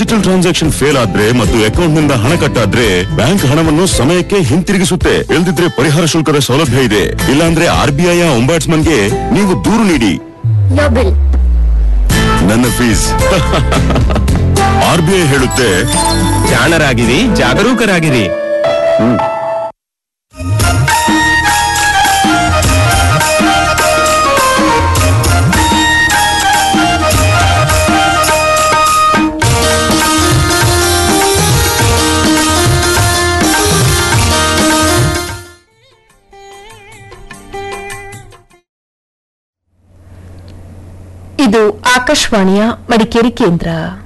Digital transaction fail ಆದ್ರೆ ಮತ್ತು account ನಿಂದ ಹಣ ಕಟ್ಟಾದ್ರೆ ಬ್ಯಾಂಕ್ ಹಣವನ್ನು ಸಮಯಕ್ಕೆ ಹಿಂತಿರುಗಿಸುತ್ತೆ ಇಲ್ದಿದ್ರೆ ಪರಿಹಾರ ಶುಲ್ಕದ ಸೌಲಭ್ಯ ಇದೆ ಇಲ್ಲಾಂದ್ರೆ ಆರ್ ಬಿ ಐ ಗೆ ನೀವು ದೂರು ನೀಡಿ Your bill. ನನ್ನ ಫೀಸ್ ಆರ್ ಬಿ ಐ ಹೇಳುತ್ತೆ ಜಾಣರಾಗಿರಿ ಜಾಗರೂಕರಾಗಿರಿ ಇದು ಆಕಾಶವಾಣಿಯ ಮಡಿಕೇರಿ ಕೇಂದ್ರ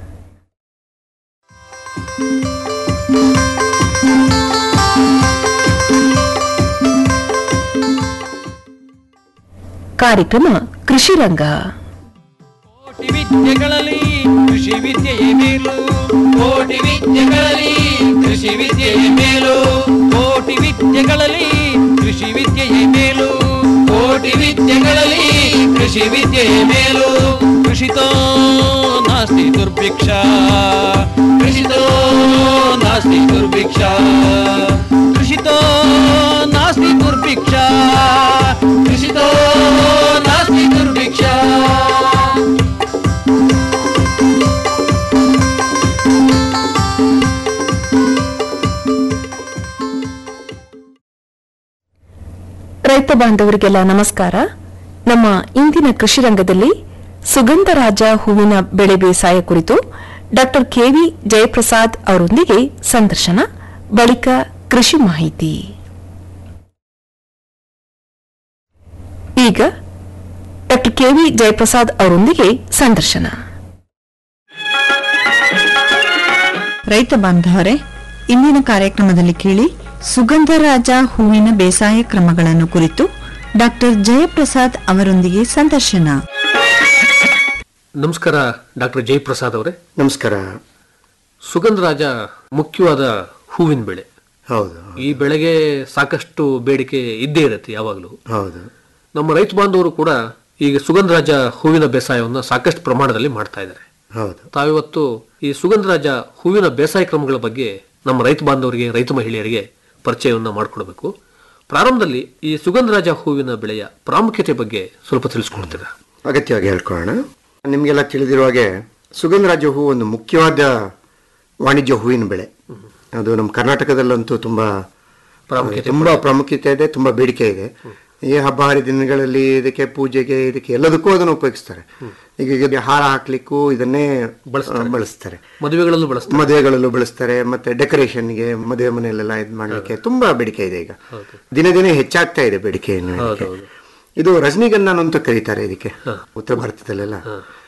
ಕಾರ್ಯಕ್ರಮ ಕೃಷಿ ರಂಗ ಕೋಟಿ ವಿದ್ಯೆಗಳಲ್ಲಿ ಕೃಷಿ ವಿದ್ಯೆಯೇ ಮೇಲು ಕೋಟಿ ವಿದ್ಯೆಗಳಲ್ಲಿ ಕೃಷಿ ವಿದ್ಯೆಯೇ ಮೇಲು ಕೋಟಿ ವಿದ್ಯೆಗಳಲ್ಲಿ ಕೃಷಿ ವಿದ್ಯೆಯೇ ಮೇಲು ಕೋಟಿ ವಿದ್ಯೆಗಳಲ್ಲಿ ಕೃಷಿ ವಿದ್ಯೆಯೇ ಮೇಲು ಕೃಷಿತೋ ನಾಸ್ತಿ ದುರ್ಭಿಕ್ಷ ಕೃಷಿತೋ ನಾಸ್ತಿ ದುರ್ಭಿಕ್ಷ ಕೃಷಿತೋ ನಾಸ್ತಿ ದುರ್ಭಿಕ್ಷ ಕೃಷಿತೋ ನಾಸ್ತಿ ದುರ್ಭಿಕ್ಷ ರೈತ ಬಾಂಧವರಿಗೆಲ್ಲ ನಮಸ್ಕಾರ ನಮ್ಮ ಇಂದಿನ ಕೃಷಿ ರಂಗದಲ್ಲಿ ಸುಗಂಧರಾಜ ಹೂವಿನ ಬೆಳೆ ಬೇಸಾಯ ಕುರಿತು ಡಾಕ್ಟರ್ ಕೆವಿ ಜಯಪ್ರಸಾದ್ ಅವರೊಂದಿಗೆ ಸಂದರ್ಶನ ಬಳಿಕ ಕೃಷಿ ಮಾಹಿತಿ ಈಗ ಡಾಕ್ಟರ್ ಕೆವಿ ಜಯಪ್ರಸಾದ್ ಅವರೊಂದಿಗೆ ಸಂದರ್ಶನ ರೈತ ಬಾಂಧವರೇ ಇಂದಿನ ಕಾರ್ಯಕ್ರಮದಲ್ಲಿ ಕೇಳಿ ಸುಗಂಧರಾಜ ಹೂವಿನ ಬೇಸಾಯ ಕ್ರಮಗಳನ್ನು ಕುರಿತು ಡಾಕ್ಟರ್ ಜಯಪ್ರಸಾದ್ ಅವರೊಂದಿಗೆ ಸಂದರ್ಶನ ನಮಸ್ಕಾರ ಡಾಕ್ಟರ್ ಜಯಪ್ರಸಾದ್ ಅವರೇ ನಮಸ್ಕಾರ ಸುಗಂಧರಾಜ ಮುಖ್ಯವಾದ ಹೂವಿನ ಬೆಳೆ ಹೌದು ಈ ಬೆಳೆಗೆ ಸಾಕಷ್ಟು ಬೇಡಿಕೆ ಇದ್ದೇ ಇರುತ್ತೆ ಯಾವಾಗಲೂ ಹೌದು ನಮ್ಮ ರೈತ ಬಾಂಧವರು ಕೂಡ ಈಗ ಸುಗಂಧರಾಜ ಹೂವಿನ ಬೇಸಾಯವನ್ನು ಸಾಕಷ್ಟು ಪ್ರಮಾಣದಲ್ಲಿ ಮಾಡ್ತಾ ಇದ್ದಾರೆ ಹೌದು ತಾವಿವತ್ತು ಈ ಸುಗಂಧರಾಜ ಹೂವಿನ ಬೇಸಾಯ ಕ್ರಮಗಳ ಬಗ್ಗೆ ನಮ್ಮ ರೈತ ಬಾಂಧವರಿಗೆ ರೈತ ಮಹಿಳೆಯರಿಗೆ ಪರಿಚಯವನ್ನು ಮಾಡಿಕೊಡ್ಬೇಕು ಪ್ರಾರಂಭದಲ್ಲಿ ಈ ಸುಗಂಧರಾಜ ಹೂವಿನ ಬೆಳೆಯ ಪ್ರಾಮುಖ್ಯತೆ ಬಗ್ಗೆ ಸ್ವಲ್ಪ ತಿಳಿಸ್ಕೊಡ್ತೀರಾ ಅಗತ್ಯವಾಗಿ ಹೇಳ್ಕೊಳ್ಳೋಣ ನಿಮಗೆಲ್ಲ ತಿಳಿದಿರುವ ಹಾಗೆ ಸುಗಂಧರಾಜ ಹೂ ಒಂದು ಮುಖ್ಯವಾದ ವಾಣಿಜ್ಯ ಹೂವಿನ ಬೆಳೆ ಅದು ನಮ್ಮ ಕರ್ನಾಟಕದಲ್ಲಂತೂ ತುಂಬಾ ಪ್ರಾಮುಖ್ಯತೆ ತುಂಬಾ ಪ್ರಾಮುಖ್ಯತೆ ಇದೆ ತುಂಬಾ ಬೇಡಿಕೆ ಇದೆ ಈ ಹಬ್ಬ ಹರಿದಿನಗಳಲ್ಲಿ ಇದಕ್ಕೆ ಪೂಜೆಗೆ ಇದಕ್ಕೆ ಎಲ್ಲದಕ್ಕೂ ಅದನ್ನು ಉಪಯೋಗಿಸ್ತಾರೆ ಈಗ ಈಗ ಹಾರ ಹಾಕ್ಲಿಕ್ಕೂ ಇದನ್ನೇ ಬಳಸ್ತಾರೆ. ಬಳಸ್ತಾರೆ ಮದುವೆಗಳಲ್ಲೂ ಬಳಸ್ತಾರೆ ಮದುವೆಗಳಲ್ಲೂ ಬಳಸ್ತಾರೆ ಮತ್ತೆ ಡೆಕೋರೇಷನ್ಗೆ ಮದುವೆ ಮನೆಯಲ್ಲೆಲ್ಲ ಇದು ಮಾಡ್ಲಿಕ್ಕೆ ತುಂಬಾ ಬೇಡಿಕೆ ಇದೆ ಈಗ ದಿನೇ ದಿನೇ ಹೆಚ್ಚಾಗ್ತಾ ಇದೆ ಬೇಡಿಕೆ ಇನ್ನು ಇದಕ್ಕೆ. ಹೌದು. ಇದು ರಜನಿಗಂಧನ್ ಅಂತ ಕರೀತಾರೆ ಇದಕ್ಕೆ ಉತ್ತರ ಭಾರತದಲ್ಲೆಲ್ಲ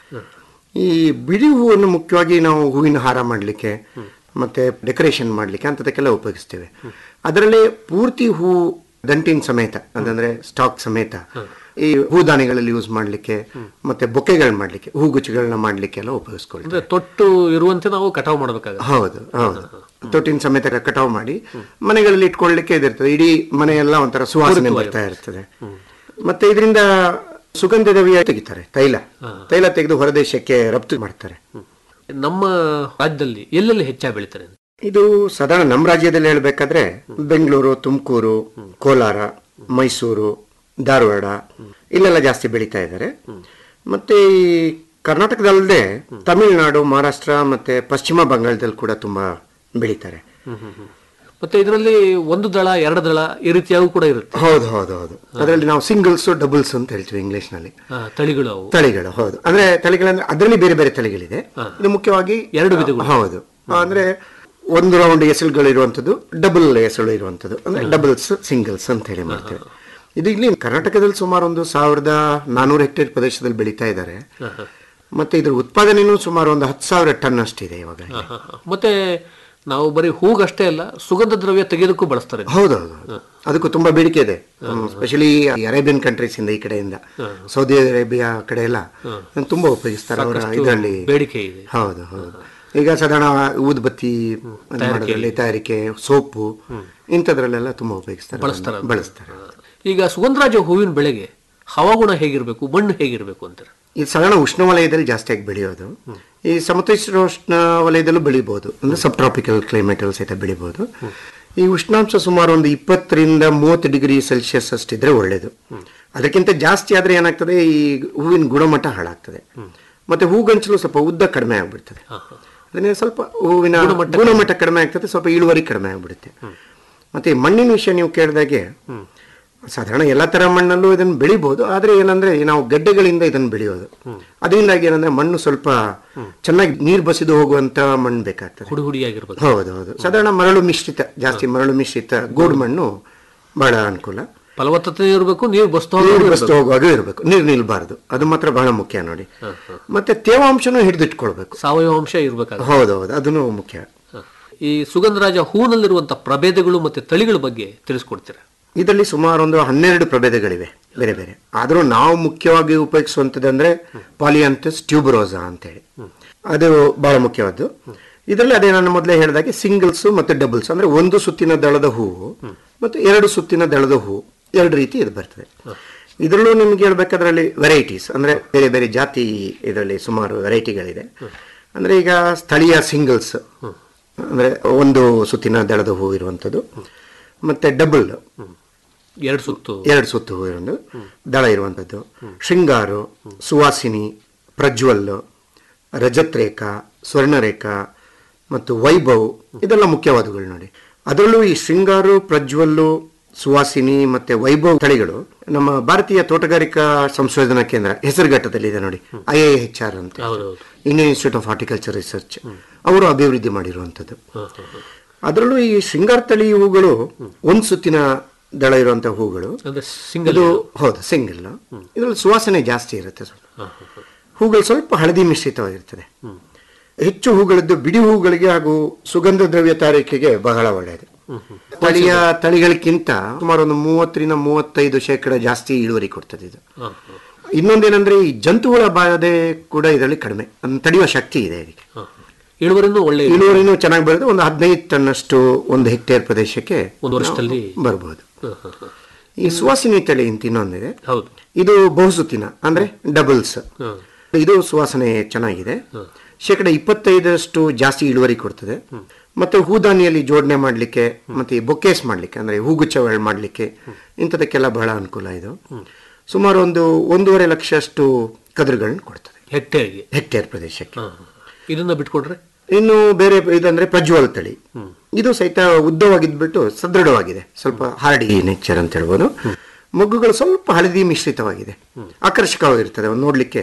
ಈ ಬಿಡಿ ಹೂವನ್ನು ಮುಖ್ಯವಾಗಿ ನಾವು ಹೂವಿನ ಹಾರ ಮಾಡಲಿಕ್ಕೆ ಮತ್ತೆ ಡೆಕೋರೇಷನ್ ಮಾಡಲಿಕ್ಕೆ ಅಂತದಕ್ಕೆಲ್ಲ ಉಪಯೋಗಿಸ್ತೇವೆ ಅದರಲ್ಲಿ ಪೂರ್ತಿ ಹೂ ದಂಟಿನ ಸಮೇತ ಅಂತಂದ್ರೆ ಸ್ಟಾಕ್ ಸಮೇತ ಈ ಹೂದಾನಿಗಳಲ್ಲಿ ಯೂಸ್ ಮಾಡಲಿಕ್ಕೆ ಮತ್ತೆ ಬೊಕ್ಕೆಗಳು ಮಾಡಲಿಕ್ಕೆ ಹೂಗುಚ್ಚುಗಳನ್ನ ಮಾಡಲಿಕ್ಕೆ ಎಲ್ಲ ಉಪಯೋಗಿಸ್ಕೊಳ್ತೀವಿ ಅಂದ್ರೆ ತೊಟ್ಟು ಇರುವಂತೆ ನಾವು ಕಟಾವು ಮಾಡಬೇಕಾಗುತ್ತೆ ಹೌದು ಹೌದು ತೊಟ್ಟಿನ ಸಮೇತ ಕಟಾವು ಮಾಡಿ ಮನೆಗಳಲ್ಲಿ ಇಟ್ಕೊಳ್ಳಿಕ್ಕೆ ಇದಿರ್ತದೆ ಇಡೀ ಮನೆಯೆಲ್ಲ ಒಂಥರ ಸುವಾಸನೆ ಬರ್ತಾ ಇರ್ತದೆ ಮತ್ತೆ ಇದರಿಂದ ಸುಗಂಧ ದ್ರವ್ಯ ತೆಗಿತಾರೆ ತೈಲ ತೈಲ ತೆಗೆದು ಹೊರದೇಶಕ್ಕೆ ರಫ್ತು ಮಾಡ್ತಾರೆ ನಮ್ಮ ರಾಜ್ಯದಲ್ಲಿ ಎಲ್ಲೆಲ್ಲಿ ಹೆಚ್ಚಾಗಿ ಬೆಳಿತಾರೆ ಇದು ಸಾಧಾರಣ ನಮ್ಮ ರಾಜ್ಯದಲ್ಲಿ ಹೇಳ್ಬೇಕಾದ್ರೆ ಬೆಂಗಳೂರು ತುಮಕೂರು ಕೋಲಾರ ಮೈಸೂರು ಧಾರವಾಡ ಇಲ್ಲೆಲ್ಲ ಜಾಸ್ತಿ ಬೆಳೀತಾ ಇದ್ದಾರೆ ಮತ್ತೆ ಈ ಕರ್ನಾಟಕದಲ್ಲದೆ ತಮಿಳುನಾಡು ಮಹಾರಾಷ್ಟ್ರ ಮತ್ತೆ ಪಶ್ಚಿಮ ಬಂಗಾಳದಲ್ಲಿ ಕೂಡ ತುಂಬಾ ಬೆಳೀತಾರೆ ಮತ್ತೆ ಇದರಲ್ಲಿ ಒಂದು ದಳ ಎರಡು ದಳ ಈ ರೀತಿಯಾಗೂ ಕೂಡ ಇರುತ್ತೆ ಹೌದು ಹೌದು ಹೌದು ಅದರಲ್ಲಿ ನಾವು ಸಿಂಗಲ್ಸ್ ಡಬಲ್ಸ್ ಅಂತ ಹೇಳ್ತೀವಿ ಇಂಗ್ಲಿಷ್ ನಲ್ಲಿ ಆ, ತಳಿಗಳು ಅವು ತಳಿಗಳು ಹೌದು ಅಂದ್ರೆ ತಳಿಗಳಂದ್ರೆ ಅದರಲ್ಲಿ ಬೇರೆ ಬೇರೆ ತಳಿಗಳಿದೆ ಇದು ಮುಖ್ಯವಾಗಿ ಎರಡು ವಿಧಗಳು. ಹೌದು ಅಂದ್ರೆ ಒಂದು ರೌಂಡ್ ಎಸಳುಗಳು ಇರುವಂತದ್ದು ಡಬಲ್ ಎಸಳು ಇರುವಂತದ್ದು ಅಂದ್ರೆ ಡಬಲ್ಸ್ ಸಿಂಗಲ್ಸ್ ಅಂತ ಹೇಳಿ ಮಾಡ್ತೇವೆ ಇದು ಇಲ್ಲಿ ಕರ್ನಾಟಕದಲ್ಲಿ ಸುಮಾರು ಒಂದು ಸಾವಿರದ ನಾನೂರು ಹೆಕ್ಟೇರ್ ಪ್ರದೇಶದಲ್ಲಿ ಬೆಳೀತಾ ಇದ್ದಾರೆ ಮತ್ತೆ ಇದ್ರ ಉತ್ಪಾದನೆನೂ ಸುಮಾರು ಒಂದು ಹತ್ತು ಸಾವಿರ ಟನ್ ಅಷ್ಟಿದೆ ಇವಾಗ ಇಲ್ಲಿ. ಹ, ಹ. ಮತ್ತೆ ನಾವು ಬರೀ ಹೂಗಷ್ಟೇ ಅಲ್ಲ ಸುಗಂಧ ದ್ರವ್ಯ ತೆಗೆಯೋದಕ್ಕೂ ಬಳಸ್ತಾರೆ ಇದನ್ನ. ಹೌದೌದು ಅದಕ್ಕೂ ತುಂಬಾ ಬೇಡಿಕೆ ಇದೆ ಸ್ಪೆಷಲಿ ಅರೇಬಿಯನ್ ಕಂಟ್ರೀಸ್ ಇಂದ ಈ ಕಡೆಯಿಂದ ಸೌದಿ ಅರೇಬಿಯಾ ಕಡೆ ಎಲ್ಲ ಇದನ್ನ ತುಂಬಾ ಉಪಯೋಗಿಸ್ತಾರೆ ಅವರ ಸಾಕಷ್ಟು ಇದರಲ್ಲಿ ಬೇಡಿಕೆ ಇದೆ ಹೌದು ಹೌದು ಈಗ ಸಾಧಾರಣ ಊದುಬತ್ತಿ ಮಾಡೋದ್ರಲ್ಲಿ ತಯಾರಿಕೆ ಸೋಪು ಇಂಥದ್ರಲ್ಲೆಲ್ಲ ತುಂಬಾ ಉಪಯೋಗಿಸ್ತಾರೆ ಬಳಸ್ತಾರೆ ಅದನ್ನ. ಬಳಸ್ತಾರೆ ಈಗ ಸುಗಂಧರಾಜ ಹೂವಿನ ಬೆಳೆಗೆ ಹವಾಗುಣ ಹೇಗಿರ್ಬೇಕು ಮಣ್ಣು ಹೇಗಿರ್ಬೇಕು ಅಂತಾರೆ ಇದು ಸಾಧಾರಣ ಉಷ್ಣವಲಯದಲ್ಲಿ ಜಾಸ್ತಿಯಾಗಿ ಬೆಳೆಯೋದು ಈ ಸಮತೀಷ್ಣ ವಲಯದಲ್ಲೂ ಬೆಳಿಬೋದು ಅಂದ್ರೆ ಸಬ್ ಟ್ರಾಪಿಕಲ್ ಕ್ಲೈಮೇಟ್ ಅಲ್ಲಿ ಸಹಿತ ಬೆಳಿಬೋದು ಈ ಉಷ್ಣಾಂಶ ಸುಮಾರು ಒಂದು ಇಪ್ಪತ್ತರಿಂದ ಮೂವತ್ತು ಡಿಗ್ರಿ ಸೆಲ್ಸಿಯಸ್ ಅಷ್ಟಿದ್ರೆ ಒಳ್ಳೇದು ಅದಕ್ಕಿಂತ ಜಾಸ್ತಿ ಆದ್ರೆ ಏನಾಗ್ತದೆ ಈ ಹೂವಿನ ಗುಣಮಟ್ಟ ಹಾಳಾಗ್ತದೆ ಮತ್ತೆ ಹೂಗಂಚಲು ಸ್ವಲ್ಪ ಉದ್ದ ಕಡಿಮೆ ಆಗ್ಬಿಡ್ತದೆ ಅದನ್ನೇ ಸ್ವಲ್ಪ ಹೂವಿನ ಗುಣಮಟ್ಟ ಕಡಿಮೆ ಆಗ್ತದೆ ಸ್ವಲ್ಪ ಇಳುವರಿ ಕಡಿಮೆ ಆಗ್ಬಿಡುತ್ತೆ ಮತ್ತೆ ಈ ಮಣ್ಣಿನ ವಿಷಯ ನೀವು ಕೇಳಿದಾಗೆ ಸಾಧಾರಣ ಎಲ್ಲ ತರ ಮಣ್ಣಲ್ಲೂ ಇದನ್ನು ಬೆಳಿಬಹುದು ಆದ್ರೆ ಏನಂದ್ರೆ ನಾವು ಗಡ್ಡೆಗಳಿಂದ ಇದನ್ನು ಬೆಳೆಯೋದು ಅದರಿಂದಾಗಿ ಏನಂದ್ರೆ ಮಣ್ಣು ಸ್ವಲ್ಪ ಚೆನ್ನಾಗಿ ನೀರು ಬಸಿದು ಹೋಗುವಂತ ಮಣ್ಣು ಬೇಕಾಗ್ತದೆ ಹುಡಿ ಹುಡಿಯಾಗಿರ್ಬೇಕು ಹೌದು ಹೌದು ಸಾಧಾರಣ ಮರಳು ಮಿಶ್ರಿತ ಜಾಸ್ತಿ ಮರಳು ಮಿಶ್ರಿತ ಗೋಡು ಮಣ್ಣು ಬಹಳ ಅನುಕೂಲ ಫಲವತ್ತತೆ ಇರಬೇಕು ನೀರು ಬಸ್ತು ನೀರು ಬಸ್ತು ಹೋಗುವಾಗ ಇರಬೇಕು ನೀರು ನಿಲ್ಬಾರ್ದು ಅದು ಮಾತ್ರ ಬಹಳ ಮುಖ್ಯ ನೋಡಿ ಮತ್ತೆ ತೇವಾಂಶನೂ ಹಿಡಿದಿಟ್ಕೊಳ್ಬೇಕು ಸಾವಯವ ಅಂಶ ಇರ್ಬೇಕಾಗ ಹೌದೌದು ಅದನ್ನು ಮುಖ್ಯ ಈ ಸುಗಂಧರಾಜ ಹೂವಿನಲ್ಲಿರುವಂತಹ ಪ್ರಭೇದಗಳು ಮತ್ತೆ ತಳಿಗಳ ಬಗ್ಗೆ ತಿಳಿಸ್ಕೊಡ್ತೀರಾ ಇದರಲ್ಲಿ ಸುಮಾರು ಒಂದು ಹನ್ನೆರಡು ಪ್ರಭೇದಗಳಿವೆ ಬೇರೆ ಬೇರೆ ಆದರೂ ನಾವು ಮುಖ್ಯವಾಗಿ ಉಪಯೋಗಿಸುವಂಥದ್ದಂದ್ರೆ ಪಾಲಿಯಾಂಥಸ್ ಟ್ಯೂಬರೋಸಾ ಅಂತೇಳಿ ಅದು ಬಹಳ ಮುಖ್ಯವಾದ್ದು ಇದರಲ್ಲಿ ಅದೇ ನಾನು ಮೊದಲೇ ಹೇಳಿದಾಗೆ ಸಿಂಗಲ್ಸ್ ಮತ್ತು ಡಬಲ್ಸ್ ಅಂದ್ರೆ ಒಂದು ಸುತ್ತಿನ ದಳದ ಹೂವು ಮತ್ತು ಎರಡು ಸುತ್ತಿನ ದಳದ ಹೂವು ಎರಡು ರೀತಿ ಇದು ಬರ್ತದೆ ಇದರಲ್ಲೂ ನಿಮ್ಗೆ ಹೇಳ್ಬೇಕಾದ್ರಲ್ಲಿ ವೆರೈಟೀಸ್ ಅಂದ್ರೆ ಬೇರೆ ಬೇರೆ ಜಾತಿ ಇದರಲ್ಲಿ ಸುಮಾರು ವೆರೈಟಿಗಳಿದೆ ಅಂದ್ರೆ ಈಗ ಸ್ಥಳೀಯ ಸಿಂಗಲ್ಸ್ ಅಂದ್ರೆ ಒಂದು ಸುತ್ತಿನ ದಳದ ಹೂವು ಇರುವಂಥದ್ದು ಮತ್ತೆ ಡಬಲ್ ಎರಡು ಸುತ್ತು ಎರಡು ಸುತ್ತು ಹೂ ಇರೋದು ದಳ ಇರುವಂಥದ್ದು ಶೃಂಗಾರು ಸುವಾಸಿನಿ ಪ್ರಜ್ವಲ್ ರಜತ್ರೇಖಾ ಸ್ವರ್ಣರೇಖಾ ಮತ್ತು ವೈಭವ್ ಇದೆಲ್ಲ ಮುಖ್ಯವಾದಗಳು ನೋಡಿ ಅದರಲ್ಲೂ ಈ ಶೃಂಗಾರು ಪ್ರಜ್ವಲ್ಲು ಸುವಾಸಿನಿ ಮತ್ತೆ ವೈಭವ್ ತಳಿಗಳು ನಮ್ಮ ಭಾರತೀಯ ತೋಟಗಾರಿಕಾ ಸಂಶೋಧನಾ ಕೇಂದ್ರ ಹೆಸರುಘಟ್ಟದಲ್ಲಿದೆ ನೋಡಿ ಐ ಎ ಎಚ್ ಆರ್ ಅಂತ ಹೌದೌದು Indian Institute of horticulture research ಅವರು ಅಭಿವೃದ್ಧಿ ಮಾಡಿರುವಂಥದ್ದು ಅದರಲ್ಲೂ ಈ ಶೃಂಗಾರ ತಳಿ ಹೂಗಳು ಒಂದು ಸುತ್ತಿನ ದಳ ಇರುವಂತಹ ಹೂಗಳು ಅಂದ್ರೆ ಸಿಂಗಲ್ ಇದು ಹೌದು ಸಿಂಗಲ್ ಇದರಲ್ಲಿ ಸುವಾಸನೆ ಜಾಸ್ತಿ ಇರುತ್ತೆ ಸ್ವಲ್ಪ ಹೂಗಳು ಸ್ವಲ್ಪ ಹಳದಿ ಮಿಶ್ರಿತವಾಗಿರ್ತದೆ ಹೆಚ್ಚು ಹೂಗಳದ್ದು ಬಿಡಿ ಹೂಗಳಿಗೆ ಹಾಗೂ ಸುಗಂಧ ದ್ರವ್ಯ ತಯಾರಿಕೆಗೆ ಬಹಳ ಒಳ್ಳೆಯದು ತಳಿಯ ತಳಿಗಳಿಗಿಂತ ಸುಮಾರು ಒಂದು ಮೂವತ್ತರಿಂದ ಮೂವತ್ತೈದು ಶೇಕಡ ಜಾಸ್ತಿ ಇಳುವರಿ ಕೊಡ್ತದೆ ಇದು ಇನ್ನೊಂದೇನಂದ್ರೆ ಈ ಜಂತುಹುಳ ಬಾಧೆ ಕೂಡ ಇದರಲ್ಲಿ ಕಡಿಮೆ ಅದನ್ನ ತಡೆಯುವ ಶಕ್ತಿ ಇದೆ ಇದಕ್ಕೆ ಇಳುವರಿನೂ ಒಳ್ಳೆ ಇದೆ. ಇಳುವರಿನೂ ಚೆನ್ನಾಗಿ ಬರುತ್ತೆ ಒಂದು ಹದಿನೈದು ಟನ್ನಷ್ಟು ಒಂದು ಹೆಕ್ಟೇರ್ ಪ್ರದೇಶಕ್ಕೆ ಒಂದು ವರ್ಷದಲ್ಲಿ ಬರಬಹುದು ಹ, ಹ, ಹ. ಈ ಸುವಾಸಿನಿ ತಳಿ ಅಂತ ಇನ್ನೊಂದಿದೆ ಹೌದು ಇದು ಬಹುಸುತ್ತಿನ ಅಂದ್ರೆ ಡಬಲ್ಸ್ ಹ. ಇದು ಸುವಾಸನೆ ಚೆನ್ನಾಗಿದೆ ಶೇಕಡ ಇಪ್ಪತ್ತೈದರಷ್ಟು ಜಾಸ್ತಿ ಇಳುವರಿ ಕೊಡ್ತದೆ ಮತ್ತೆ ಹೂದಾನಿಯಲ್ಲಿ ಜೋಡಣೆ ಮಾಡಲಿಕ್ಕೆ ಮತ್ತೆ ಬೊಕೇಸ್ ಮಾಡಲಿಕ್ಕೆ ಅಂದ್ರೆ ಹೂಗುಚ್ಛಗಳು ಮಾಡಲಿಕ್ಕೆ ಇಂಥದಕ್ಕೆಲ್ಲ ಬಹಳ ಅನುಕೂಲ ಇದು ಸುಮಾರು ಒಂದು ಒಂದೂವರೆ ಲಕ್ಷ ಅಷ್ಟು ಕದರುಗಳನ್ನ ಕೊಡ್ತದೆ ಹೆಕ್ಟೇರ್ಗೆ ಹೆಕ್ಟೇರ್ ಪ್ರದೇಶಕ್ಕೆ ಹ, ಹ. ಇದನ್ನ ಬಿಟ್ಕೊಡ್ರೆ ಇನ್ನು ಬೇರೆ ಇದಂದ್ರೆ ಪ್ರಜ್ವಲ್ ತಳಿ ಇದು ಸಹಿತ ಉದ್ದವಾಗಿದ್ಬಿಟ್ಟು ಸದೃಢವಾಗಿದೆ ಸ್ವಲ್ಪ ಹಾರ್ಡಿ ನೇಚರ್ ಅಂತ ಹೇಳ್ಬೋದು ಮೊಗ್ಗುಗಳು ಸ್ವಲ್ಪ ಹಳದಿ ಮಿಶ್ರಿತವಾಗಿದೆ ಆಕರ್ಷಕವಾಗಿರ್ತದೆ ಒಂದು ನೋಡ್ಲಿಕ್ಕೆ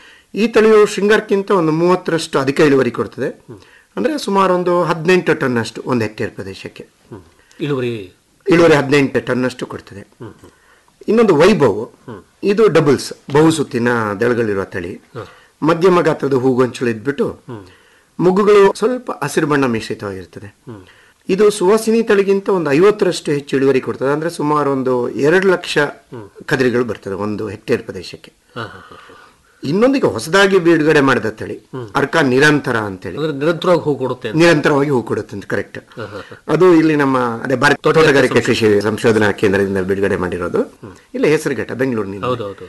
ಈ ತಳಿಯು ಶೃಂಗಾರಕ್ಕಿಂತ ಒಂದು ಮೂವತ್ತರಷ್ಟು ಅಧಿಕ ಇಳುವರಿ ಕೊಡ್ತದೆ ಅಂದ್ರೆ ಸುಮಾರು ಒಂದು ಹದಿನೆಂಟು ಟನ್ ಅಷ್ಟು ಒಂದು ಹೆಕ್ಟೇರ್ ಪ್ರದೇಶಕ್ಕೆ ಇಳುವರಿ ಇಳುವರಿ ಹದಿನೆಂಟು ಟನ್ ಅಷ್ಟು ಕೊಡ್ತದೆ ಇನ್ನೊಂದು ವೈಭವ್ ಇದು ಡಬಲ್ಸ್ ಬಹುಸುತ್ತಿನ ದಳಗಳಿರುವ ತಳಿ ಮಧ್ಯಮ ಗಾತ್ರದ ಹೂಗೊಂಚಲು ಇದ್ಬಿಟ್ಟು ಮೊಗ್ಗುಗಳು ಸ್ವಲ್ಪ ಹಸಿರು ಬಣ್ಣ ಮಿಶ್ರಿತವಾಗಿರ್ತದೆ ಇದು ಸುವಾಸಿನಿ ತಳಿಗಿಂತ ಒಂದು ಐವತ್ತರಷ್ಟು ಹೆಚ್ಚು ಇಳುವರಿ ಕೊಡ್ತದೆ ಅಂದ್ರೆ ಸುಮಾರು ಒಂದು ಎರಡು ಲಕ್ಷ ಕದಿರಿಗಳು ಬರ್ತದೆ ಒಂದು ಹೆಕ್ಟೇರ್ ಪ್ರದೇಶಕ್ಕೆ ಹ, ಹ, ಹ. ಇನ್ನೊಂದಿಗೆ ಹೊಸದಾಗಿ ಬಿಡುಗಡೆ ಮಾಡಿದ ತಳಿ ಅರ್ಕ ನಿರಂತರ ಅಂತೇಳಿ ಅಂದ್ರೆ ನಿರಂತರವಾಗಿ ಹೂ ಕೊಡುತ್ತೆ ಅಂತ. ನಿರಂತರವಾಗಿ ಹೂ ಕೊಡುತ್ತೆ ಅಂತ ಕರೆಕ್ಟ್ ಅದು ಇಲ್ಲಿ ನಮ್ಮ ಅದೇ ಭಾರತ ತೋಟಗಾರಿಕೆ ಕೃಷಿ ಸಂಶೋಧನಾ ಕೇಂದ್ರದಿಂದ ಬಿಡುಗಡೆ ಮಾಡಿರೋದು ಇಲ್ಲ ಹೆಸರುಘಟ್ಟ ಬೆಂಗಳೂರಿನಿಂದ ಹೌದೌದು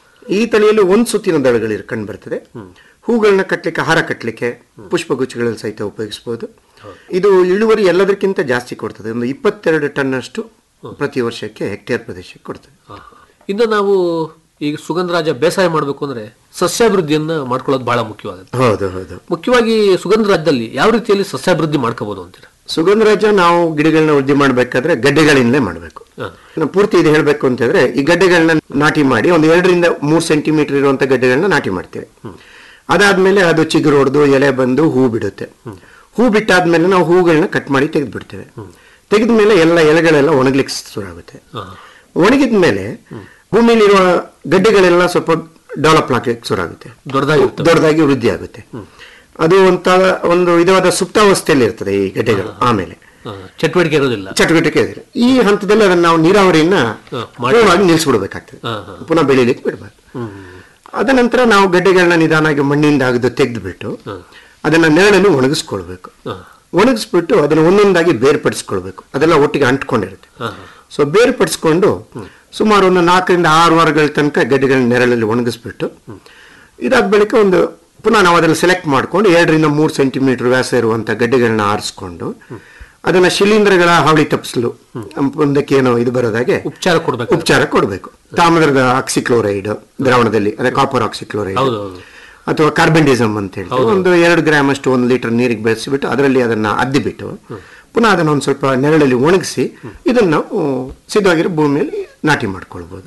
ಈ ತಳಿಯಲ್ಲಿ ಒಂದು ಸುತ್ತಿನ ದಳಗಳು ಕಂಡು ಬರ್ತದೆ ಹೂಗಳನ್ನ ಕಟ್ಟಲಿಕ್ಕೆ ಹಾರ ಕಟ್ಟಲಿಕ್ಕೆ ಪುಷ್ಪಗುಚ್ಛಗಳಲ್ಲಿ ಸಹಿತ ಉಪಯೋಗಿಸಬಹುದು ಇದು ಇಳುವರಿ ಎಲ್ಲದಕ್ಕಿಂತ ಜಾಸ್ತಿ ಕೊಡ್ತದೆ ಒಂದು ಇಪ್ಪತ್ತೆರಡು ಟನ್ ಅಷ್ಟು ಪ್ರತಿ ವರ್ಷಕ್ಕೆ ಹೆಕ್ಟೇರ್ ಪ್ರದೇಶಕ್ಕೆ ಕೊಡ್ತದೆ ಹ, ಹ. ಇನ್ನು ನಾವು ಈಗ ಸುಗಂಧರಾಜ ಬೇಸಾಯ ಮಾಡಬೇಕು ಅಂದ್ರೆ ಸಸ್ಯಾಭಿವೃದ್ಧಿಯನ್ನ ಮಾಡ್ಕೊಳ್ಳೋದು ಬಹಳ ಮುಖ್ಯವಾಗುತ್ತೆ ಹೌದು ಹೌದು ಮುಖ್ಯವಾಗಿ ಸುಗಂಧರಾಜದಲ್ಲಿ ಯಾವ ರೀತಿಯಲ್ಲಿ ಸಸ್ಯಾಭಿವೃದ್ಧಿ ಮಾಡ್ಕೋಬಹುದು ಅಂತೀರಾ ಸುಗಂಧರಾಜ ನಾವು ಗಿಡಗಳನ್ನ ವೃದ್ಧಿ ಮಾಡಬೇಕಾದ್ರೆ ಗಡ್ಡೆಗಳಿಂದಲೇ ಮಾಡಬೇಕು ಹ. ಪೂರ್ತಿ ಇದು ಹೇಳಬೇಕು ಅಂತ ಹೇಳಿದ್ರೆ ಈ ಗಡ್ಡೆಗಳನ್ನ ನಾಟಿ ಮಾಡಿ ಒಂದು ಎರಡರಿಂದ ಮೂರು ಸೆಂಟಿಮೀಟರ್ ಇರುವಂತ ಗಡ್ಡೆಗಳನ್ನ ನಾಟಿ ಮಾಡ್ತೇವೆ ಅದಾದ್ಮೇಲೆ ಅದು ಚಿಗುರು ಹೊಡೆದು ಎಲೆ ಬಂದು ಹೂ ಬಿಡುತ್ತೆ ಹೂ ಬಿಟ್ಟಾದ್ಮೇಲೆ ನಾವು ಹೂಗಳನ್ನ ಕಟ್ ಮಾಡಿ ತೆಗೆದು ಬಿಡ್ತೇವೆ ತೆಗೆದ ಮೇಲೆ ಎಲ್ಲ ಎಲೆಗಳೆಲ್ಲ ಒಣಗ್ಲಿಕ್ಕೆ ಶುರು ಆಗುತ್ತೆ ಹ. ಒಣಗಿದ ಮೇಲೆ ಭೂಮಿಲಿರುವ ಗಡ್ಡೆಗಳೆಲ್ಲ ಸ್ವಲ್ಪ ಡೆವಲಪ್ ಆಗ್ಲಿಕ್ಕೆ ಶುರು ಆಗುತ್ತೆ ದೊಡ್ಡದಾಗಿರ್ತವೆ ದೊಡ್ಡದಾಗಿ ವೃದ್ಧಿ ಆಗುತ್ತೆ ಅದು ಒಂತ ಒಂದು ವಿಧವಾದ ಸುಪ್ತಾವಸ್ಥೆಯಲ್ಲಿ ಇರ್ತದೆ ಈ ಗಡ್ಡೆಗಳು ಆಮೇಲೆ ಹ, ಚಟುವಟಿಕೆ ಇರೋದಿಲ್ಲ ಚಟುವಟಿಕೆ ಇದೆ ಈ ಹಂತದಲ್ಲಿ ಅದನ್ನ ನಾವು ನೀರಾವರಿಯನ್ನ ಹ, ಮಾಡಿ. ಪೂರ್ಣವಾಗಿ ನಿಲ್ಲಿಸ್ಬಿಡ್ಬೇಕಾಗ್ತದೆ ಹ, ಹ. ಪುನಃ ಬೆಳಿಲಿಕ್ಕೆ ಬಿಡ್ಬಾರ್ದು ಅದ ನಂತರ ನಾವು ಗಡ್ಡೆಗಳನ್ನ ನಿಧಾನವಾಗಿ ಮಣ್ಣಿಂದ ಅಗದು ತೆಗೆದುಬಿಟ್ಟು ಅದನ್ನ ನೆರಳನ್ನು ಒಣಗಿಸ್ಕೊಳ್ಬೇಕು ಹ. ಒಣಗಿಸ್ಬಿಟ್ಟು ಅದನ್ನ ಒಂದೊಂದಾಗಿ ಬೇರ್ಪಡಿಸ್ಕೊಳ್ಬೇಕು ಅದೆಲ್ಲ ಒಟ್ಟಿಗೆ ಅಂಟ್ಕೊಂಡಿರುತ್ತೆ ಹ, ಸೊ ಬೇರ್ಪಡಿಸ್ಕೊಂಡು ಸುಮಾರು ಒಂದು ನಾಲ್ಕರಿಂದ ಆರು ವಾರಗಳ ತನಕ ಗಡ್ಡೆಗಳನ್ನ ನೆರಳಲ್ಲಿ ಒಣಗಿಸ್ಬಿಟ್ಟು ಇದಾದ ಬಳಿಕ ಒಂದು ಪುನಃ ನಾವು ಅದನ್ನು ಸೆಲೆಕ್ಟ್ ಮಾಡ್ಕೊಂಡು ಎರಡರಿಂದ ಮೂರು ಸೆಂಟಿಮೀಟರ್ ವ್ಯಾಸ ಇರುವಂತ ಗಡ್ಡೆಗಳನ್ನ ಆರಿಸ್ಕೊಂಡು ಅದನ್ನ ಶಿಲೀಂಧ್ರಗಳ ಹಾವಳಿ ತಪ್ಪಿಸಲು ಒಂದಕ್ಕೆ ಏನೋ ಇದು ಬರೋದಾಗೆ ಉಪಚಾರ ಕೊಡ್ಬೇಕು ಉಪಚಾರ ಕೊಡಬೇಕು ತಾಮ್ರದ ಆಕ್ಸಿಕ್ಲೋರೈಡ್ ದ್ರಾವಣದಲ್ಲಿ ಅದೇ ಕಾಪರ್ ಆಕ್ಸಿಕ್ಲೋರೈಡ್ ಹೌದು, ಹೌದು. ಅಥವಾ ಕಾರ್ಬೆಂಡಿಸಮ್ ಅಂತ ಹೇಳ್ತೀವಿ ಒಂದು ಎರಡು ಗ್ರಾಮ್ ಅಷ್ಟು ಒಂದು ಲೀಟರ್ ನೀರಿಗೆ ಬೆರೆಸಿಬಿಟ್ಟು ಅದರಲ್ಲಿ ಅದನ್ನ ಅದ್ದಿಬಿಟ್ಟು ಪುನಃ ಅದನ್ನ ಒಂದು ಸ್ವಲ್ಪ ನೆರಳಲ್ಲಿ ಒಣಗಿಸಿ ಇದನ್ನ ನಾವು ಸಿದ್ಧವಾಗಿರೋ ಭೂಮಿಯಲ್ಲಿ ನಾಟಿ ಮಾಡ್ಕೊಳ್ಬಹುದು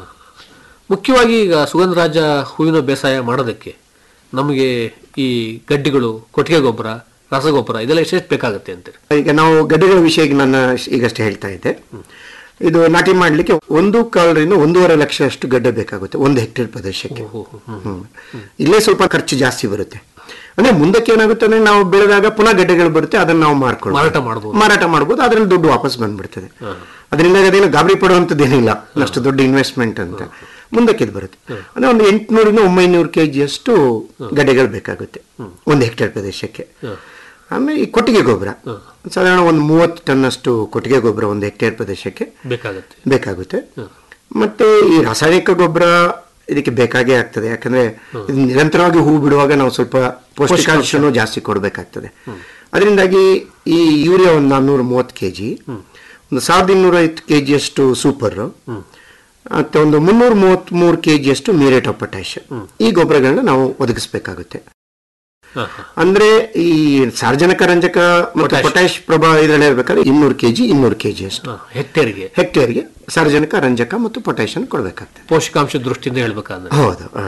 ಮುಖ್ಯವಾಗಿ ಈಗ ಸುಗಂಧರಾಜ ಹೂವಿನ ಬೇಸಾಯ ಮಾಡೋದಕ್ಕೆ ನಮಗೆ ಈ ಗಡ್ಡಿಗಳು ಕೊಟ್ಟಿಗೆ ಗೊಬ್ಬರ ರಸಗೊಬ್ಬರ ಇದೆಲ್ಲ ಎಷ್ಟೆಷ್ಟು ಬೇಕಾಗುತ್ತೆ ಅಂತೀರಿ ಈಗ ನಾವು ಗಡ್ಡೆಗಳ ವಿಷಯಕ್ಕೆ ನಾನು ಈಗಷ್ಟೇ ಹೇಳ್ತಾ ಇದ್ದೆ ಇದು ನಾಟಿ ಮಾಡಲಿಕ್ಕೆ ಒಂದು ಕಾಲರಿಂದ ಒಂದೂವರೆ ಲಕ್ಷ ಅಷ್ಟು ಗಡ್ಡೆ ಬೇಕಾಗುತ್ತೆ ಒಂದು ಹೆಕ್ಟೇರ್ ಪ್ರದೇಶಕ್ಕೆ ಹ್ಮ್. ಇಲ್ಲೇ ಸ್ವಲ್ಪ ಖರ್ಚು ಜಾಸ್ತಿ ಬರುತ್ತೆ ಅಂದ್ರೆ ಮುಂದಕ್ಕೆ ಏನಾಗುತ್ತೆ ಅಂದ್ರೆ ನಾವು ಬೆಳೆದಾಗ ಪುನಃ ಗಡ್ಡೆಗಳು ಬರುತ್ತೆ ಅದನ್ನ ನಾವು ಮಾರ್ಕೊಂಡು ಮಾರಾಟ ಮಾಡ್ಬೋದು. ಮಾರಾಟ ಮಾಡ್ಬೋದು ಅದ್ರಲ್ಲಿ ದುಡ್ಡು ವಾಪಸ್ ಬಂದ್ಬಿಡ್ತದೆ ಅದರಿಂದ ಅದೇನು ಗಾಬರಿ ಪಡುವಂಥದ್ದೇನಿಲ್ಲ ಅಷ್ಟು ದೊಡ್ಡ ಇನ್ವೆಸ್ಟ್ಮೆಂಟ್ ಅಂತ ಮುಂದಕ್ಕೆ ಇದು ಬರುತ್ತೆ ಅಂದ್ರೆ ಒಂದು ಎಂಟುನೂರಿಂದ ಒಂಬೈನೂರು ಕೆ ಜಿಯಷ್ಟು ಗಡ್ಡೆಗಳು ಬೇಕಾಗುತ್ತೆ ಒಂದು ಹೆಕ್ಟೇರ್ ಪ್ರದೇಶಕ್ಕೆ ಆಮೇಲೆ ಈ ಕೊಟ್ಟಿಗೆ ಗೊಬ್ಬರ ಸಾಧಾರಣ ಒಂದು ಮೂವತ್ತು ಟನ್ ಅಷ್ಟು ಕೊಟ್ಟಿಗೆ ಗೊಬ್ಬರ ಒಂದು ಹೆಕ್ಟೇರ್ ಪ್ರದೇಶಕ್ಕೆ ಬೇಕಾಗುತ್ತೆ ಬೇಕಾಗುತ್ತೆ ಮತ್ತೆ ಈ ರಾಸಾಯನಿಕ ಗೊಬ್ಬರ ಇದಕ್ಕೆ ಬೇಕಾಗೇ ಆಗ್ತದೆ ಯಾಕಂದ್ರೆ ಇದು ನಿರಂತರವಾಗಿ ಹೂ ಬಿಡುವಾಗ ನಾವು ಸ್ವಲ್ಪ ಪೌಷ್ಟಿಕಾಂಶನೂ ಜಾಸ್ತಿ ಕೊಡಬೇಕಾಗ್ತದೆ ಅದರಿಂದಾಗಿ ಈ ಯೂರಿಯಾ ಒಂದು ನಾನ್ನೂರ ಮೂವತ್ತು ಕೆ ಜಿ ಒಂದು ಸಾವಿರದ ಇನ್ನೂರ ಐವತ್ತು ಕೆ ಜಿಯಷ್ಟು ಸೂಪರ್ ಮತ್ತೆ ಒಂದು ಮುನ್ನೂರ ಮೂವತ್ತ್ ಮೂರು ಕೆ ಜಿಯಷ್ಟು ಮ್ಯೂರೇಟ್ ಆಫ್ ಪೊಟ್ಯಾಶ್ ಈ ಗೊಬ್ಬರಗಳನ್ನ ನಾವು ಒದಗಿಸ್ಬೇಕಾಗುತ್ತೆ ಅಂದ್ರೆ ಈ ಸಾರ್ವಜನಿಕ ರಂಜಕ ಮತ್ತು Potash. ಪೊಟ್ಯಾಶ್ ಪ್ರಭಾವ ಇದರಲ್ಲಿ ಹೇಳ್ಬೇಕಾದ್ರೆ ಇನ್ನೂರು ಕೆಜಿ ಇನ್ನೂರು ಕೆಜಿ ಅಷ್ಟು ಹೆಕ್ಟೇರ್ಗೆ ಹೆಕ್ಟೇರ್ಗೆ ಸಾರ್ವಜನಿಕ ರಂಜಕ ಮತ್ತು ಪೊಟ್ಯಾಷಿಯಂ ಕೊಡಬೇಕಾಗ್ತದೆ ಪೋಷಕಾಂಶ ದೃಷ್ಟಿಯಿಂದ ಹೇಳ್ಬೇಕಾದ್ರೆ ಹೌದು ಹಾ.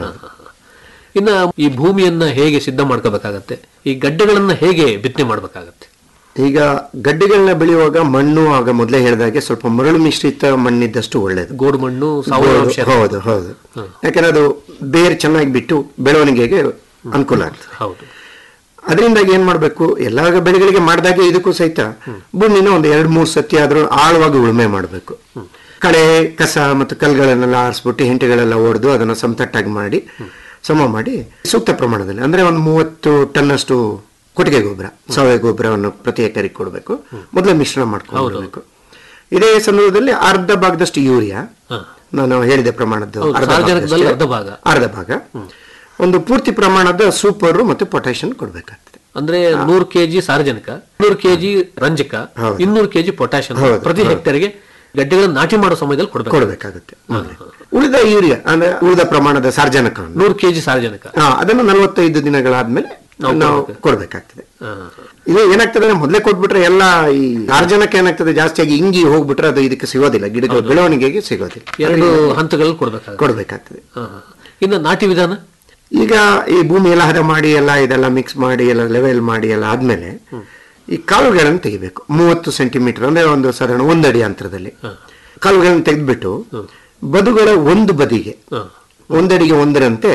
ಇನ್ನ ಈ ಭೂಮಿಯನ್ನ ಹೇಗೆ ಸಿದ್ಧ ಮಾಡ್ಕೋಬೇಕಾಗತ್ತೆ ಈ ಗಡ್ಡೆಗಳನ್ನ ಹೇಗೆ ಬಿತ್ತನೆ ಮಾಡ್ಬೇಕಾಗತ್ತೆ ಈಗ ಗಡ್ಡೆಗಳನ್ನ ಬೆಳೆಯುವಾಗ ಮಣ್ಣು ಆಗ ಮೊದಲೇ ಹೇಳಿದಾಗೆ ಸ್ವಲ್ಪ ಮರಳು ಮಿಶ್ರಿತ ಮಣ್ಣಿದ್ದಷ್ಟು ಒಳ್ಳೇದು ಗೋಡು ಮಣ್ಣು ಸಾವಯವ ಅಂಶ ಹೌದು ಹೌದು ಯಾಕಂದ್ರೆ ಅದು ಬೇರೆ ಚೆನ್ನಾಗಿ ಬಿಟ್ಟು ಬೆಳವಣಿಗೆಗೆ ಅನುಕೂಲ ಆಗ್ತದೆ ಹೌದು ಅದರಿಂದಾಗಿ ಏನ್ ಮಾಡ್ಬೇಕು ಎಲ್ಲಾ ಬೆಳೆಗಳಿಗೆ ಮಾಡಿದಾಗೆ ಇದಕ್ಕೂ ಸಹಿತ ಭೂಮಿನ ಒಂದು ಎರಡ್ ಮೂರು ಸತಿ ಆದ್ರೂ ಆಳವಾಗಿ ಉಳುಮೆ ಮಾಡಬೇಕು ಕಳೆ ಕಸ ಮತ್ತು ಕಲ್ಗಳನ್ನೆಲ್ಲ ಆರಿಸ್ಬಿಟ್ಟು ಹೆಂಟೆಗಳೆಲ್ಲ ಒಡೆದು ಅದನ್ನ ಸಮತಟ್ಟಾಗಿ ಮಾಡಿ ಸಮ ಮಾಡಿ ಸೂಕ್ತ ಪ್ರಮಾಣದಲ್ಲಿ ಅಂದ್ರೆ ಒಂದು ಮೂವತ್ತು ಟನ್ ಅಷ್ಟು ಕೊಟ್ಟಿಗೆ ಗೊಬ್ಬರ ಸಾವಯವ ಗೊಬ್ಬರವನ್ನು ಪ್ರತಿ ಎಕರೆಗೆ ಕೊಡಬೇಕು ಮೊದಲೇ ಮಿಶ್ರಣ ಮಾಡ್ಕೊಳ್ಬೇಕು ಇದೇ ಸಂದರ್ಭದಲ್ಲಿ ಅರ್ಧ ಭಾಗದಷ್ಟು ಯೂರಿಯಾ ನಾನು ಹೇಳಿದ ಪ್ರಮಾಣದ್ದು ಹೌದು, ಅರ್ಧ ಸಾರಜನಕದಲ್ಲಿ ಭಾಗದಷ್ಟೇ. ಅರ್ಧ ಭಾಗ. ಅರ್ಧ ಭಾಗ ಒಂದು ಪೂರ್ತಿ ಪ್ರಮಾಣದ ಸೂಪರ್ ಮತ್ತು ಪೊಟ್ಯಾಷಿಯಂ ಕೊಡ್ಬೇಕಾಗ್ತದೆ ಅಂದ್ರೆ ನೂರು ಕೆಜಿ ಸಾರಜನಕ ನೂರು ಕೆಜಿ ರಂಜಕ ಹೌದು. ಇನ್ನೂರು ಕೆಜಿ ಪೊಟ್ಯಾಷಿಯಂ ಹೌದು, ಪ್ರತಿ ಹೌದು. ಹೆಕ್ಟೇರ್ಗೆ ಗಡ್ಡೆಗಳನ್ನ ನಾಟಿ ಮಾಡೋ ಸಮಯದಲ್ಲಿ ಕೊಡ್ಬೇಕು ಕೊಡಬೇಕಾಗುತ್ತೆ ಉಳಿದ ಯೂರಿಯಾ ಅಂದ್ರೆ ಉಳಿದ ಪ್ರಮಾಣದ ಸಾರ್ವಜನಿಕವನ್ನು ನೂರು ಕೆಜಿ ಸಾರಜನಕ ಹಾ, ಅದನ್ನು ನಲವತ್ತೈದು ದಿನಗಳಾದ್ಮೇಲೆ ನಾವು ನಾವು ಕೊಡ್ಬೇಕು. ಕೊಡ್ಬೇಕಾಗ್ತದೆ ಹಾ. ಇದು ಏನಾಗ್ತದೆ ಅಂದ್ರೆ ಮೊದಲೇ ಕೊಟ್ಬಿಟ್ರೆ ಎಲ್ಲ ಈ ಸಾರ್ವಜನಿಕ ಏನಾಗ್ತದೆ ಜಾಸ್ತಿಯಾಗಿ ಇಂಗಿ ಹೋಗ್ಬಿಟ್ರೆ ಅದು ಇದಕ್ಕೆ ಸಿಗೋದಿಲ್ಲ ಗಿಡಗಳ ಬೆಳವಣಿಗೆಗೆ ಸಿಗೋದಿಲ್ಲ ಎರಡು ಹಂತಗಳಲ್ಲಿ ಕೊಡ್ಬೇಕಾಗುತ್ತೆ ಕೊಡ್ಬೇಕಾಗ್ತದೆ ಹಾ, ಹಾ. ಇನ್ನು ನಾಟಿ ವಿಧಾನ ಈಗ ಈ ಭೂಮಿ ಎಲ್ಲ ಹದ ಮಾಡಿ ಎಲ್ಲ ಇದೆಲ್ಲ ಮಿಕ್ಸ್ ಮಾಡಿ ಎಲ್ಲ ಲೆವೆಲ್ ಮಾಡಿ ಎಲ್ಲ ಆದ್ಮೇಲೆ ಈ ಕಾಳುಗಳನ್ನು ತೆಗಿಬೇಕು ಮೂವತ್ತು ಸೆಂಟಿಮೀಟರ್ ಅಂದ್ರೆ ಒಂದು ಸಾಧಾರಣ ಒಂದಡಿ ಅಂತರದಲ್ಲಿ ಕಾಳುಗಳನ್ನು ತೆಗೆದ್ಬಿಟ್ಟು ಬದುಗಳ ಒಂದು ಬದಿಗೆ ಒಂದಡಿಗೆ ಒಂದರಂತೆ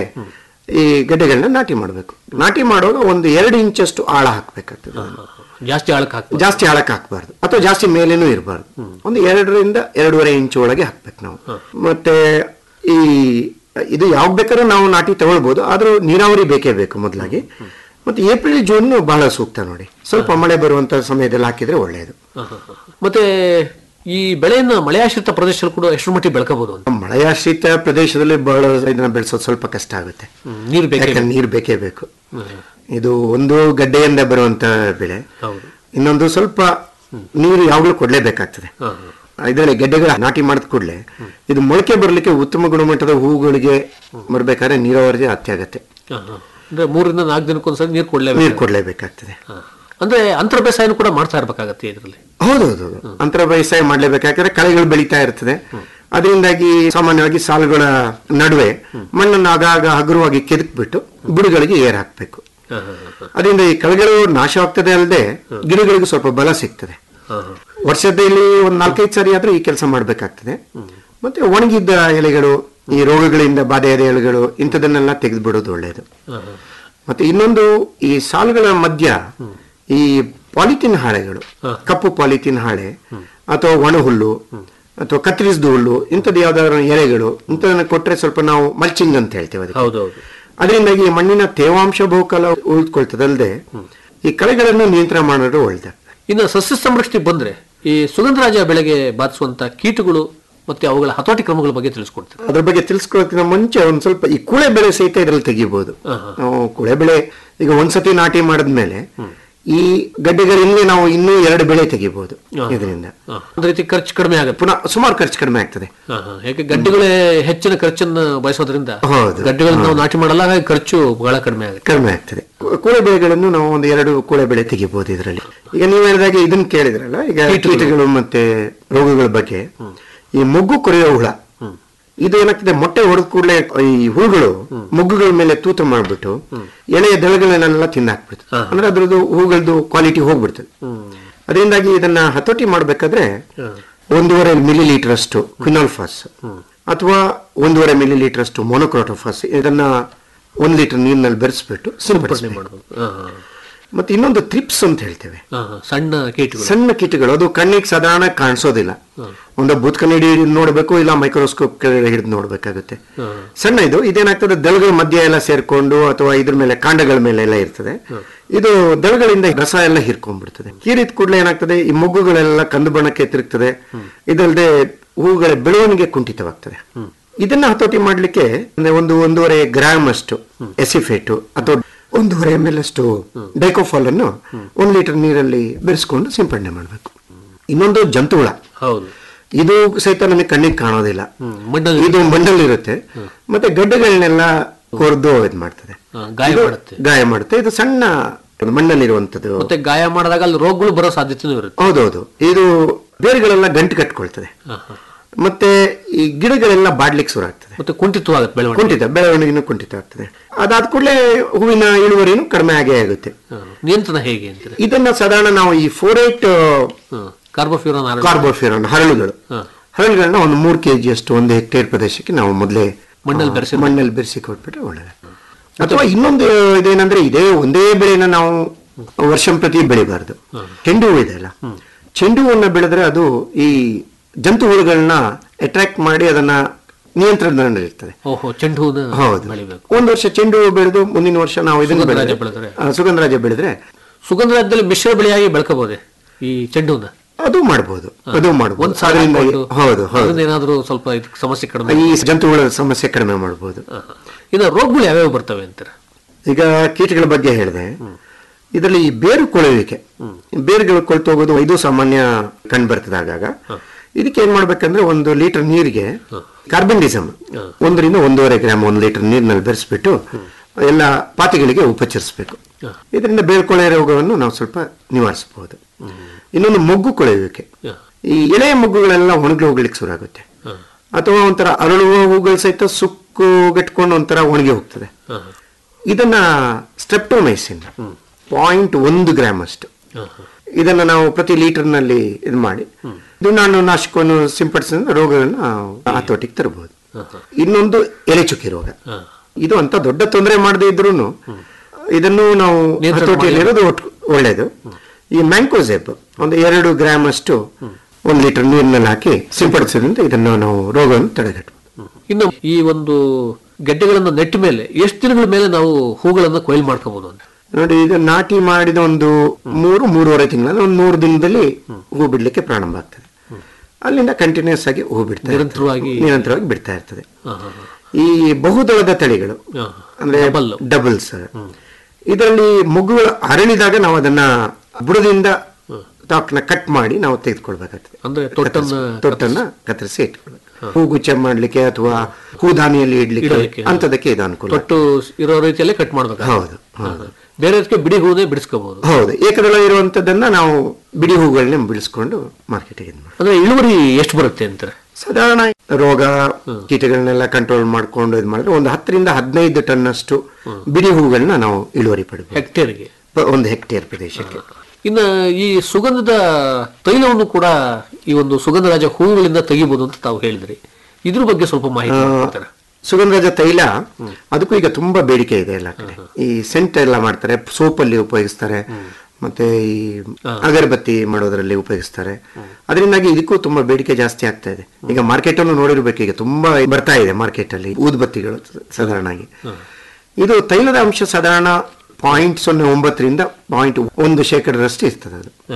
ಈ ಗಡ್ಡೆಗಳನ್ನ ನಾಟಿ ಮಾಡಬೇಕು ನಾಟಿ ಮಾಡುವಾಗ ಒಂದು ಎರಡು ಇಂಚಷ್ಟು ಆಳ ಹಾಕ್ಬೇಕಾಗ್ತದೆ ಅದನ್ನ. ಜಾಸ್ತಿ ಆಳಕ್ಕೆ ಹಾಕ್ಬೇಕು ಜಾಸ್ತಿ ಆಳಕ್ಕೆ ಹಾಕಬಾರ್ದು ಅಥವಾ ಜಾಸ್ತಿ ಮೇಲೇನೂ ಇರಬಾರ್ದು ಒಂದು ಎರಡರಿಂದ ಎರಡೂವರೆ ಇಂಚು ಒಳಗೆ ಹಾಕ್ಬೇಕು ನಾವು ಮತ್ತೆ ಈ ಇದು ಯಾವಾಗ ಬೇಕಾದ್ರೂ ನಾವು ನಾಟಿ ತಗೊಳ್ಬಹುದು ಆದ್ರೂ ನೀರಾವರಿ ಬೇಕೇ ಬೇಕು ಮೊದಲಾಗಿ ಮತ್ತೆ ಏಪ್ರಿಲ್ ಜೂನ್ ಬಹಳ ಸೂಕ್ತ ನೋಡಿ ಸ್ವಲ್ಪ ಮಳೆ ಬರುವಂತ ಸಮಯದಲ್ಲಿ ಹಾಕಿದ್ರೆ ಒಳ್ಳೆಯದು ಹಾ, ಹಾ, ಹಾ. ಮತ್ತೆ ಈ ಬೆಳೆಯನ್ನ ಮಳೆಯಾಶ್ರಿತ ಪ್ರದೇಶದಲ್ಲಿ ಕೂಡ ಎಷ್ಟು ಮಟ್ಟಿಗೆ ಬೆಳ್ಕೋಬಹುದು ಅಂತ ಮಳೆಯಾಶ್ರಿತ ಪ್ರದೇಶದಲ್ಲಿ ಬಹಳ ಇದನ್ನ ಬೆಳೆಸೋದು ಸ್ವಲ್ಪ ಕಷ್ಟ ಆಗುತ್ತೆ ಹ್ಮ್, ನೀರು ಬೇಕೇ ಯಾಕಂದ್ರೆ ನೀರು ಬೇಕೇ ಬೇಕು ಇದು ಒಂದು ಗಡ್ಡೆಯಿಂದ ಬರುವಂತ ಬೆಳೆ ಹೌದು ಇನ್ನೊಂದು ಸ್ವಲ್ಪ ನೀರು ಯಾವಾಗಲೂ ಕೊಡ್ಲೇಬೇಕಾಗ್ತದೆ ಹಾ, ಇದರಲ್ಲಿ ಗೆಡ್ಡೆಗಳ ನಾಟಿ ಮಾಡಿದ ಕೂಡಲೇ ಇದು ಮೊಳಕೆ ಬರಲಿಕ್ಕೆ ಉತ್ತಮ ಗುಣಮಟ್ಟದ ಹೂಗಳಿಗೆ ಬರ್ಬೇಕಾದ್ರೆ ನೀರಾವರಿ ಅತ್ಯಗತ್ಯ ಹಾ, ಹಾ. ಅಂದ್ರೆ ಮೂರರಿಂದ ನಾಲ್ಕು ದಿನಕ್ಕೊಂದ್ಸರಿ ನೀರು ಕೊಡ್ಲೇಬೇಕು ನೀರು ಕೊಡ್ಲೇಬೇಕಾಗ್ತದೆ ಹಾ. ಅಂದ್ರೆ ಅಂತರ ಬೇಸಾಯನೂ ಕೂಡ ಮಾಡ್ತಾ ಇರ್ಬೇಕಾಗತ್ತೆ ಇದರಲ್ಲಿ ಹೌದೌದು ಅಂತರ ಬೇಸಾಯ ಮಾಡ್ಲೇಬೇಕಾದ್ರೆ ಕಳೆಗಳು ಬೆಳೀತಾ ಇರ್ತದೆ ಅದರಿಂದಾಗಿ ಸಾಮಾನ್ಯವಾಗಿ ಸಾಲುಗಳ ನಡುವೆ ಮಣ್ಣನ್ನು ಆಗಾಗ ಹಗುರವಾಗಿ ಕೆದಕ್ಬಿಟ್ಟು ಬುಡಗಳಿಗೆ ಏರ್ ಹಾಕ್ಬೇಕು ಅದರಿಂದ ಈ ಕಳೆಗಳು ನಾಶ ಆಗ್ತದೆ ಅಲ್ಲದೆ ಗಿಡಗಳಿಗೆ ಸ್ವಲ್ಪ ಬಲ ಸಿಗ್ತದೆ ವರ್ಷದಲ್ಲಿ ಒಂದ್ ನಾಲ್ಕೈದು ಸಾರಿ ಆದ್ರೂ ಈ ಕೆಲಸ ಮಾಡ್ಬೇಕಾಗ್ತದೆ ಮತ್ತೆ ಒಣಗಿದ್ದ ಎಲೆಗಳು ಈ ರೋಗಗಳಿಂದ ಬಾಧೆಯಾದ ಎಲೆಗಳು ಇಂಥದನ್ನೆಲ್ಲ ತೆಗೆದು ಬಿಡೋದು ಒಳ್ಳೆಯದು ಮತ್ತೆ ಇನ್ನೊಂದು ಈ ಸಾಲುಗಳ ಮಧ್ಯ ಈ ಪಾಲಿಥಿನ್ ಹಾಳೆಗಳು ಕಪ್ಪು ಪಾಲಿಥಿನ್ ಹಾಳೆ ಅಥವಾ ಒಣ ಹುಲ್ಲು ಅಥವಾ ಕತ್ತರಿಸಿದ ಹುಲ್ಲು ಇಂಥದ್ದು ಯಾವ್ದಾದ್ರು ಎಲೆಗಳು ಇಂಥದನ್ನ ಕೊಟ್ರೆ ಸ್ವಲ್ಪ ನಾವು ಮಲ್ಚಿಂಗ್ ಅಂತ ಹೇಳ್ತೇವೆ ಅದಕ್ಕೆ ಹೌದೌದು ಅದರಿಂದಾಗಿ ಮಣ್ಣಿನ ತೇವಾಂಶ ಬಹುಕಾಲ ಉಳಿದುಕೊಳ್ತದಲ್ಲದೆ ಈ ಕಳೆಗಳನ್ನು ನಿಯಂತ್ರಣ ಮಾಡೋದು ಒಳ್ಳೆದ ಇನ್ನು ಸಸ್ಯ ಸಂರಕ್ಷಣೆ ಬಂದ್ರೆ ಈ ಸುಗಂಧರಾಜ ಬೆಳೆಗೆ ಬಾಧಿಸುವಂತ ಕೀಟಗಳು ಮತ್ತೆ ಅವುಗಳ ಹತೋಟಿ ಕ್ರಮಗಳ ಬಗ್ಗೆ ತಿಳಿಸ್ಕೊಡ್ತೀರಾ ಅದ್ರ ಬಗ್ಗೆ ತಿಳಿಸ್ಕೊಳ್ಳೋದಕ್ಕಿಂತ ಮುಂಚೆ ಒಂದ್ ಸ್ವಲ್ಪ ಈ ಕುಳೆ ಬೆಳೆ ಸಹಿತ ಇದ್ರಲ್ಲಿ ತೆಗಿಬಹುದು ನಾವು ಕುಳೆ ಬೆಳೆ ಈಗ ಒಂದ್ಸತಿ ನಾಟಿ ಮಾಡಿದ್ಮೇಲೆ ಈ ಗಡ್ಡೆಗಳಿಂದ ನಾವು ಇನ್ನೂ ಎರಡು ಬೆಳೆ ತೆಗಿಬಹುದು ಇದರಿಂದ ಹ. ಒಂದ್ ರೀತಿ ಖರ್ಚು ಕಡಿಮೆ ಆಗುತ್ತೆ ಪುನಃ ಸುಮಾರು ಖರ್ಚು ಕಡಿಮೆ ಆಗ್ತದೆ ಹ, ಹ. ಯಾಕೆ ಗಡ್ಡೆಗಳೇ ಹೆಚ್ಚಿನ ಖರ್ಚನ್ನ ಬಯಸೋದ್ರಿಂದ ಹೌದು. ಗಡ್ಡೆಗಳನ್ನ ನಾವು ನಾಟಿ ಮಾಡಲ್ಲ ಹಾಗಾಗಿ ಖರ್ಚು ಬಹಳ ಕಡಿಮೆ ಆಗುತ್ತೆ ಕಡಿಮೆ ಆಗ್ತದೆ ಕು- ಕುಳೆ ಬೆಳೆಗಳನ್ನು ನಾವು ಒಂದು ಎರಡು ಕುಳೆ ಬೆಳೆ ತೆಗಿಬಹುದು ಇದರಲ್ಲಿ ಈಗ ನೀವು ಹೇಳಿದಾಗೆ ಇದನ್ನ ಕೇಳಿದ್ರಲ್ಲ ಈಗ ಕೀಟಗಳು ಮತ್ತೆ ರೋಗಗಳ ಬಗ್ಗೆ ಈ ಮೊಗ್ಗು ಕೊರೆಯೋ ಹುಳ ಇದು ಏನಾಗ್ತದೆ ಮೊಟ್ಟೆ ಹೊಡೆದ ಕೂಡಲೇ ಈ ಹುಳುಗಳು ಮೊಗ್ಗುಗಳ ಮೇಲೆ ತೂತ ಮಾಡ್ಬಿಟ್ಟು ಎಳೆಯ ದಳಗಳನ್ನೆಲ್ಲ ತಿಂದಾಕ್ಬಿಡ್ತದೆ ಅಂದ್ರೆ ಅದ್ರದ್ದು ಹೂಗಳದ್ದು ಕ್ವಾಲಿಟಿ ಹೋಗ್ಬಿಡ್ತದೆ ಅದರಿಂದಾಗಿ ಇದನ್ನ ಹತೋಟಿ ಮಾಡ್ಬೇಕಾದ್ರೆ ಒಂದೂವರೆ ಮಿಲಿ ಲೀಟರ್ ಅಷ್ಟು ಕ್ವಿನಾಲ್ಫಾಸ್ ಅಥವಾ ಒಂದೂವರೆ ಮಿಲಿ ಲೀಟರ್ ಅಷ್ಟು ಮೊನೊಕ್ರೋಟೋಫಾಸ್ ಇದನ್ನ ಒಂದ್ ಲೀಟರ್ ನೀರಿನಲ್ಲಿ ಬೆರೆಸ್ಬಿಟ್ಟು ಸಿಂಪಡಿಸಿ ಮಾಡ್ಬೋದು ಹ, ಹ. ಮತ್ತೆ ಇನ್ನೊಂದು ಥ್ರಿಪ್ಸ್ ಅಂತ ಹೇಳ್ತೇವೆ ಹ, ಹ. ಸಣ್ಣ ಕೀಟಗಳು ಸಣ್ಣ ಕೀಟಗಳು ಅದು ಕಣ್ಣಿಗೆ ಸಾಧಾರಣ ಕಾಣಿಸೋದಿಲ್ಲ ಒಂದು ಬೂತ್ ಕನ್ನಡಿ ಹಿಡಿದು ನೋಡ್ಬೇಕು ಇಲ್ಲ ಮೈಕ್ರೋಸ್ಕೋಪ್ ಕೆಳಗಡೆ ಹಿಡಿದು ನೋಡ್ಬೇಕಾಗುತ್ತೆ ಸಣ್ಣ ಇದು ಇದೇನಾಗ್ತದೆ ದಳಗಳ ಮಧ್ಯ ಎಲ್ಲ ಸೇರ್ಕೊಂಡು ಅಥವಾ ಇದ್ರ ಮೇಲೆ ಕಾಂಡಗಳ ಮೇಲೆ ಎಲ್ಲ ಇರ್ತದೆ ಇದು ದಳಗಳಿಂದ ರಸ ಎಲ್ಲ ಹಿರ್ಕೊಂಡ್ಬಿಡ್ತದೆ ಹೀರಿದ ಕೂಡಲೇ ಏನಾಗ್ತದೆ ಈ ಮೊಗ್ಗುಗಳೆಲ್ಲ ಕಂದು ಬಣ್ಣಕ್ಕೆ ತಿರುಗ್ತದೆ ಇದಲ್ಲದೆ ಹೂಗಳ ಬೆಳವಣಿಗೆ ಕುಂಠಿತವಾಗ್ತದೆ ಇದನ್ನ ಹತೋಟಿ ಮಾಡ್ಲಿಕ್ಕೆ ಅಂದ್ರೆ ಒಂದು ಒಂದೂವರೆ ಗ್ರಾಮ್ ಅಷ್ಟು ಎಸಿಫೇಟು ಅಥವಾ ಒಂದೂವರೆ ಎಮ್ ಎಲ್ ಅಷ್ಟು ಡೈಕೋಫಾಲ್ ಅನ್ನು ಒಂದು ಲೀಟರ್ ನೀರಲ್ಲಿ ಬೆರೆಸ್ಕೊಂಡು ಸಿಂಪಡಣೆ ಮಾಡಬೇಕು ಇನ್ನೊಂದು ಜಂತುಹುಳ ಹೌದು ಇದು ಸಹಿತ ನಮಗೆ ಕಣ್ಣಿಗೆ ಕಾಣೋದಿಲ್ಲ ಹ್ಮ್. ಮಣ್ಣಲ್ಲಿ ಇದು ಮಣ್ಣಲ್ಲಿರುತ್ತೆ ಮತ್ತೆ ಗಡ್ಡೆಗಳನ್ನೆಲ್ಲ ಕೊರ್ದು ಇದು ಮಾಡ್ತದೆ ಹ, ಗಾಯ ಇದು ಮಾಡುತ್ತೆ ಗಾಯ ಮಾಡುತ್ತೆ ಇದು ಸಣ್ಣ ಮಣ್ಣಲ್ಲಿರುವಂತದ್ದು ಮತ್ತೆ ಗಾಯ ಮಾಡಿದಾಗ ಅಲ್ಲಿ ರೋಗಗಳು ಬರೋ ಸಾಧ್ಯತೆನೂ ಇರುತ್ತೆ ಹೌದೌದು ಇದು ಬೇರುಗಳೆಲ್ಲ ಗಂಟು ಕಟ್ಕೊಳ್ತದೆ ಹ, ಹ. ಮತ್ತೆ ಈ ಗಿಡಗಳೆಲ್ಲ ಬಾಡ್ಲಿಕ್ಕೆ ಶುರು ಆಗ್ತದೆ ಮತ್ತೆ ಕುಂಠಿತವಾಗುತ್ತೆ ಬೆಳವಣಿಗೆ ಕುಂಠಿತ ಬೆಳವಣಿಗೆನೂ ಕುಂಠಿತ ಆಗ್ತದೆ ಅದಾದ ಕೂಡಲೇ ಹೂವಿನ ಇಳುವರಿನೂ ಕಡಿಮೆ ಆಗೇ ಆಗುತ್ತೆ ಹ. ನಿಯಂತ್ರಣ ಹೇಗೆ ಅಂತೀರಿ ಇದನ್ನ ಸಾಧಾರಣ ನಾವು ಈ ಫೋರೇಟ್ ಕಾರ್ಬೋಫ್ಯೂರನ್ ಆರೋಗ್ಯ ಕಾರ್ಬೋಫಿರನ್ ಹರಳುಗಳು ಹರಳುಗಳನ್ನ ಒಂದು ಮೂರು ಕೆಜಿ ಅಷ್ಟು ಒಂದು ಹೆಕ್ಟೇರ್ ಪ್ರದೇಶಕ್ಕೆ ನಾವು ಮೊದಲೇ ಮಣ್ಣಲ್ಲಿ ಆ, ಬೆರೆಸಿ- ಮಣ್ಣಲ್ಲಿ ಬೆರೆಸಿ ಕೊಟ್ಬಿಟ್ರೆ ಒಳ್ಳೆಯದು ಅಥವಾ ಇನ್ನೊಂದು ಇದೇನಂದ್ರೆ ಇದೇ ಒಂದೇ ಬೆಳೆನ ನಾವು ವರ್ಷ ಪ್ರತಿ ಬೆಳಿಬಾರ್ದು ಚೆಂಡು ಹೂವು ಇದೆ ಅಲ್ಲ ಚೆಂಡು ಹೂವನ್ನ ಬೆಳೆದ್ರೆ ಅದು ಈ ಜಂತು ಹುಳುಗಳನ್ನ ಅಟ್ರಾಕ್ಟ್ ಮಾಡಿ ಅದನ್ನ ನಿಯಂತ್ರಣದಲ್ಲಿರ್ತದೆ ಓಹೋ ಚೆಂಡು ಹೂನ ಹೌದು ಬೆಳಿಬೇಕು ಒಂದು ವರ್ಷ ಚೆಂಡು ಹೂವು ಬೆಳೆದು ಮುಂದಿನ ವರ್ಷ ನಾವು ಇದನ್ನ ಸುಗಂಧರಾಜ ಬೆಳೆದ್ರೆ ಬೆಳೆದ್ರೆ? ಆ, ಸುಗಂಧರಾಜ ಬೆಳೆದ್ರೆ ಸುಗಂಧರಾಜದಲ್ಲಿ ಮಿಶ್ರ ಬೆಳೆಯಾಗಿ ಬೆಳ್ಕೋಬಹುದೇ ಈ ಚೆಂಡು ಹೂನ ಅದು ಮಾಡಬಹುದು ಅದು ಮಾಡಬಹುದು ಒಂದ್ ಸಾಲ ಅದರಿಂದ ಹಾಕ್ಕೊಂಡು ಹೌದು ಹೌದು ಅದರಿಂದ ಏನಾದ್ರೂ ಸ್ವಲ್ಪ ಇದಕ್ಕೆ ಸಮಸ್ಯೆ ಕಡಿಮೆ ಈ ಜಂತುಹುಳ ಸಮಸ್ಯೆ ಕಡಿಮೆ ಮಾಡಬಹುದು ಹ, ಹ. ಇನ್ನು ರೋಗಗಳು ಯಾವ್ಯಾವ ಬರ್ತವೆ ಅಂತಾರೆ ಈಗ ಕೀಟಗಳ ಬಗ್ಗೆ ಹೇಳಿದೆ ಇದರಲ್ಲಿ ಈ ಬೇರು ಕೊಳೆಯುವಿಕೆ ಬೇರುಗಳು ಕೊಳ್ತು ಹೋಗೋದು ಇದು ಸಾಮಾನ್ಯ ಕಂಡು ಬರ್ತದೆ ಆಗಾಗ ಇದಕ್ಕೆ ಏನ್ ಮಾಡ್ಬೇಕಂದ್ರೆ ಒಂದು ಲೀಟರ್ ನೀರಿಗೆ ಕಾರ್ಬನ್ಡಿಸಮ್ ಒಂದರಿಂದ ಒಂದೂವರೆ ಗ್ರಾಮ್ ಒಂದು ಲೀಟರ್ ನೀರಿನಲ್ಲಿ ಬೆರೆಸ್ಬಿಟ್ಟು ಎಲ್ಲ ಪಾತಿಗಳಿಗೆ ಉಪಚರಿಸಬೇಕು ಇದರಿಂದ ಬೇರು ಕೊಳೆ ರೋಗವನ್ನು ನಾವು ಸ್ವಲ್ಪ ನಿವಾರಿಸಬಹುದು ಇನ್ನೊಂದು ಮೊಗ್ಗು ಕೊಳೆಯುವಿಕೆ ಈ ಎಳೆಯ ಮೊಗ್ಗುಗಳೆಲ್ಲ ಒಣಗಿ ಹೋಗ್ಲಿಕ್ಕೆ ಶುರು ಆಗುತ್ತೆ ಅಥವಾ ಒಂಥರ ಅರಳುವ ಹೂಗಳು ಸಹಿತ ಸುಕ್ಕು ಗಟ್ಕೊಂಡು ಒಂಥರ ಒಣಗಿ ಹೋಗ್ತದೆ ಇದನ್ನ ಸ್ಟ್ರೆಪ್ಟೋಮೈಸಿನ್ ಪಾಯಿಂಟ್ ಒಂದು ಗ್ರಾಮ್ ಅಷ್ಟು ಇದನ್ನ ನಾವು ಪ್ರತಿ ಲೀಟರ್ನಲ್ಲಿ ಇದು ಮಾಡಿ ಇದು ನಾನು ನಾಶಕವನ್ನು ಸಿಂಪಡಿಸಿದ್ರೆ ರೋಗಗಳನ್ನ ಹತೋಟಿಗೆ ತರಬಹುದು ಇನ್ನೊಂದು ಎಲೆಚುಕ್ಕಿ ರೋಗ ಇದು ಅಂತ ದೊಡ್ಡ ತೊಂದರೆ ಮಾಡದೇ ಇದ್ರೂ ಇದನ್ನು ನಾವು ನಿಯಂತ್ರಣ ಹತೋಟಿಯಲ್ಲಿರೋದು ಒಟ್ಟು ಒಳ್ಳೇದು ಈ ಮ್ಯಾಂಕೋಸೆಬ್ ಒಂದು ಎರಡು ಗ್ರಾಮ್ ಅಷ್ಟು ಒಂದು ಲೀಟರ್ ನೀರಿನಲ್ಲಿ ಹಾಕಿ ಸಿಂಪಡಿಸೋದ್ರಿಂದ ಇದನ್ನು ನಾವು ರೋಗವನ್ನು ತಡೆಗಟ್ಟಬಹುದು ಇನ್ನು ಈ ಒಂದು ಗೆಡ್ಡೆಗಳನ್ನ ನೆಟ್ಟ ಮೇಲೆ ಎಷ್ಟು ದಿನಗಳ ಮೇಲೆ ನಾವು ಹೂಗಳನ್ನ ಕೊಯ್ಲು ಮಾಡ್ಕೋಬಹುದು ಅಂತ ನೋಡಿ ಇದು ನಾಟಿ ಮಾಡಿದ ಒಂದು ಮೂರು ಮೂರುವರೆ ತಿಂಗಳ ಒಂದು ನೂರು ದಿನದಲ್ಲಿ ಹೂ ಬಿಡ್ಲಿಕ್ಕೆ ಪ್ರಾರಂಭ ಆಗ್ತದೆ ಅಲ್ಲಿಂದ ಕಂಟಿನ್ಯೂಸ್ ಆಗಿ ಹೂ ಬಿಡ್ತಾ ಇರ್ತದೆ. ನಿರಂತರವಾಗಿ- ನಿರಂತರವಾಗಿ ಬಿಡ್ತಾ ಇರ್ತದೆ ಹ, ಹ, ಹ. ಈ ಬಹುದಳದ ತಳಿಗಳು ಹ. ಅಂದ್ರೆ Double. ಡಬಲ್ಸ್ ಇದರಲ್ಲಿ ಮಗುಗಳು ಅರಳಿದಾಗ ನಾವು ಅದನ್ನ ಬುಡದಿಂದ ಟಾಕ್ನ ಕಟ್ ಮಾಡಿ ನಾವು ತೆಗೆದುಕೊಳ್ಬೇಕಾಗ್ತದೆ ಅಂದ್ರೆ ತೊಟ್ಟನ್ನ ತೊಟ್ಟನ್ನ ಕತ್ತರಿಸಿ ಇಟ್ಕೊಳ್ಬೇಕು ಹೂಗುಚ್ಚ ಮಾಡ್ಲಿಕ್ಕೆ ಅಥವಾ ಹೂದಾನಿಯಲ್ಲಿ ಇಡ್ಲಿಕ್ಕೆ ಇಡಲಿಕ್ಕೆ, ಹ. ಅಂತದಕ್ಕೆ ಇದು ಅನುಕೂಲ ತೊಟ್ಟು ಇರೋ ರೀತಿಯಲ್ಲೇ ಕಟ್ ಮಾಡ್ಬೇಕು ಹೌದು ಹೌದು ಬೇರೆ ಬಿಡಿ ಹೂನೇ ಬಿಡಿಸ್ಕೋಬಹುದು ಹೌದು ಏಕದಳ ಇರುವಂತದ್ದನ್ನ ನಾವು ಬಿಡಿ ಹೂಗಳನ್ನ ಬಿಡಿಸ್ಕೊಂಡು ಮಾರ್ಕೆಟಿಗೆ ಇದು ಮಾಡಿ ಅಂದ್ರೆ ಇಳುವರಿ ಎಷ್ಟು ಬರುತ್ತೆ ಅಂತಾರೆ ಸಾಧಾರಣ ರೋಗ ಕೀಟಗಳನ್ನೆಲ್ಲ ಕಂಟ್ರೋಲ್ ಮಾಡ್ಕೊಂಡು ಇದು ಮಾಡಿದ್ರೆ ಒಂದು ಹತ್ತರಿಂದ ಹದಿನೈದು ಟನ್ ಅಷ್ಟು ಬಿಡಿ ಹೂಗಳನ್ನ ನಾವು ಇಳುವರಿ ಪಡಿಬಹುದು ಹೆಕ್ಟೇರ್ಗೆ ಪ- ಒಂದು ಹೆಕ್ಟೇರ್ ಪ್ರದೇಶಕ್ಕೆ ಇನ್ನು ಈ ಸುಗಂಧದ ತೈಲವನ್ನು ಕೂಡ ಈ ಒಂದು ಸುಗಂಧರಾಜ ಹೂವುಗಳಿಂದ ತೆಗಿಬಹುದು ಅಂತ ತಾವು ಹೇಳಿದ್ರಿ ಇದ್ರ ಬಗ್ಗೆ ಸ್ವಲ್ಪ ಮಾಹಿತಿ ಮಾಡ್ಕೊಡ್ತೀರಾ? ಸುಗಂಧರಾಜ ತೈಲ ಅದಕ್ಕೂ ಈಗ ತುಂಬಾ ಬೇಡಿಕೆ ಇದೆ ಎಲ್ಲ ಕಡೆ ಈ ಸೆಂಟ್ ಎಲ್ಲ ಮಾಡ್ತಾರೆ ಸೋಪ್ ಅಲ್ಲಿ ಉಪಯೋಗಿಸ್ತಾರೆ ಮತ್ತೆ ಈ ಅಗರಬತ್ತಿ ಮಾಡೋದ್ರಲ್ಲಿ ಉಪಯೋಗಿಸ್ತಾರೆ ಅದರಿಂದಾಗಿ ಇದಕ್ಕೂ ತುಂಬಾ ಬೇಡಿಕೆ ಜಾಸ್ತಿ ಆಗ್ತಾ ಇದೆ ಈಗ ಮಾರ್ಕೆಟ್ ಅನ್ನು ನೋಡಿರ್ಬೇಕು ಈಗ ತುಂಬಾ ಬರ್ತಾ ಇದೆ ಮಾರ್ಕೆಟ್ ಅಲ್ಲಿ ಊದ್ಬತ್ತಿಗಳು ಸಾಧಾರಣ ಆಗಿ ಇದು ತೈಲದ ಅಂಶ ಸಾಧಾರಣ ಪಾಯಿಂಟ್ ಸೊನ್ನೆ ಒಂಬತ್ತರಿಂದ ಪಾಯಿಂಟ್ ಒಂದು ಶೇಕಡರಷ್ಟು ಇರ್ತದೆ ಅದು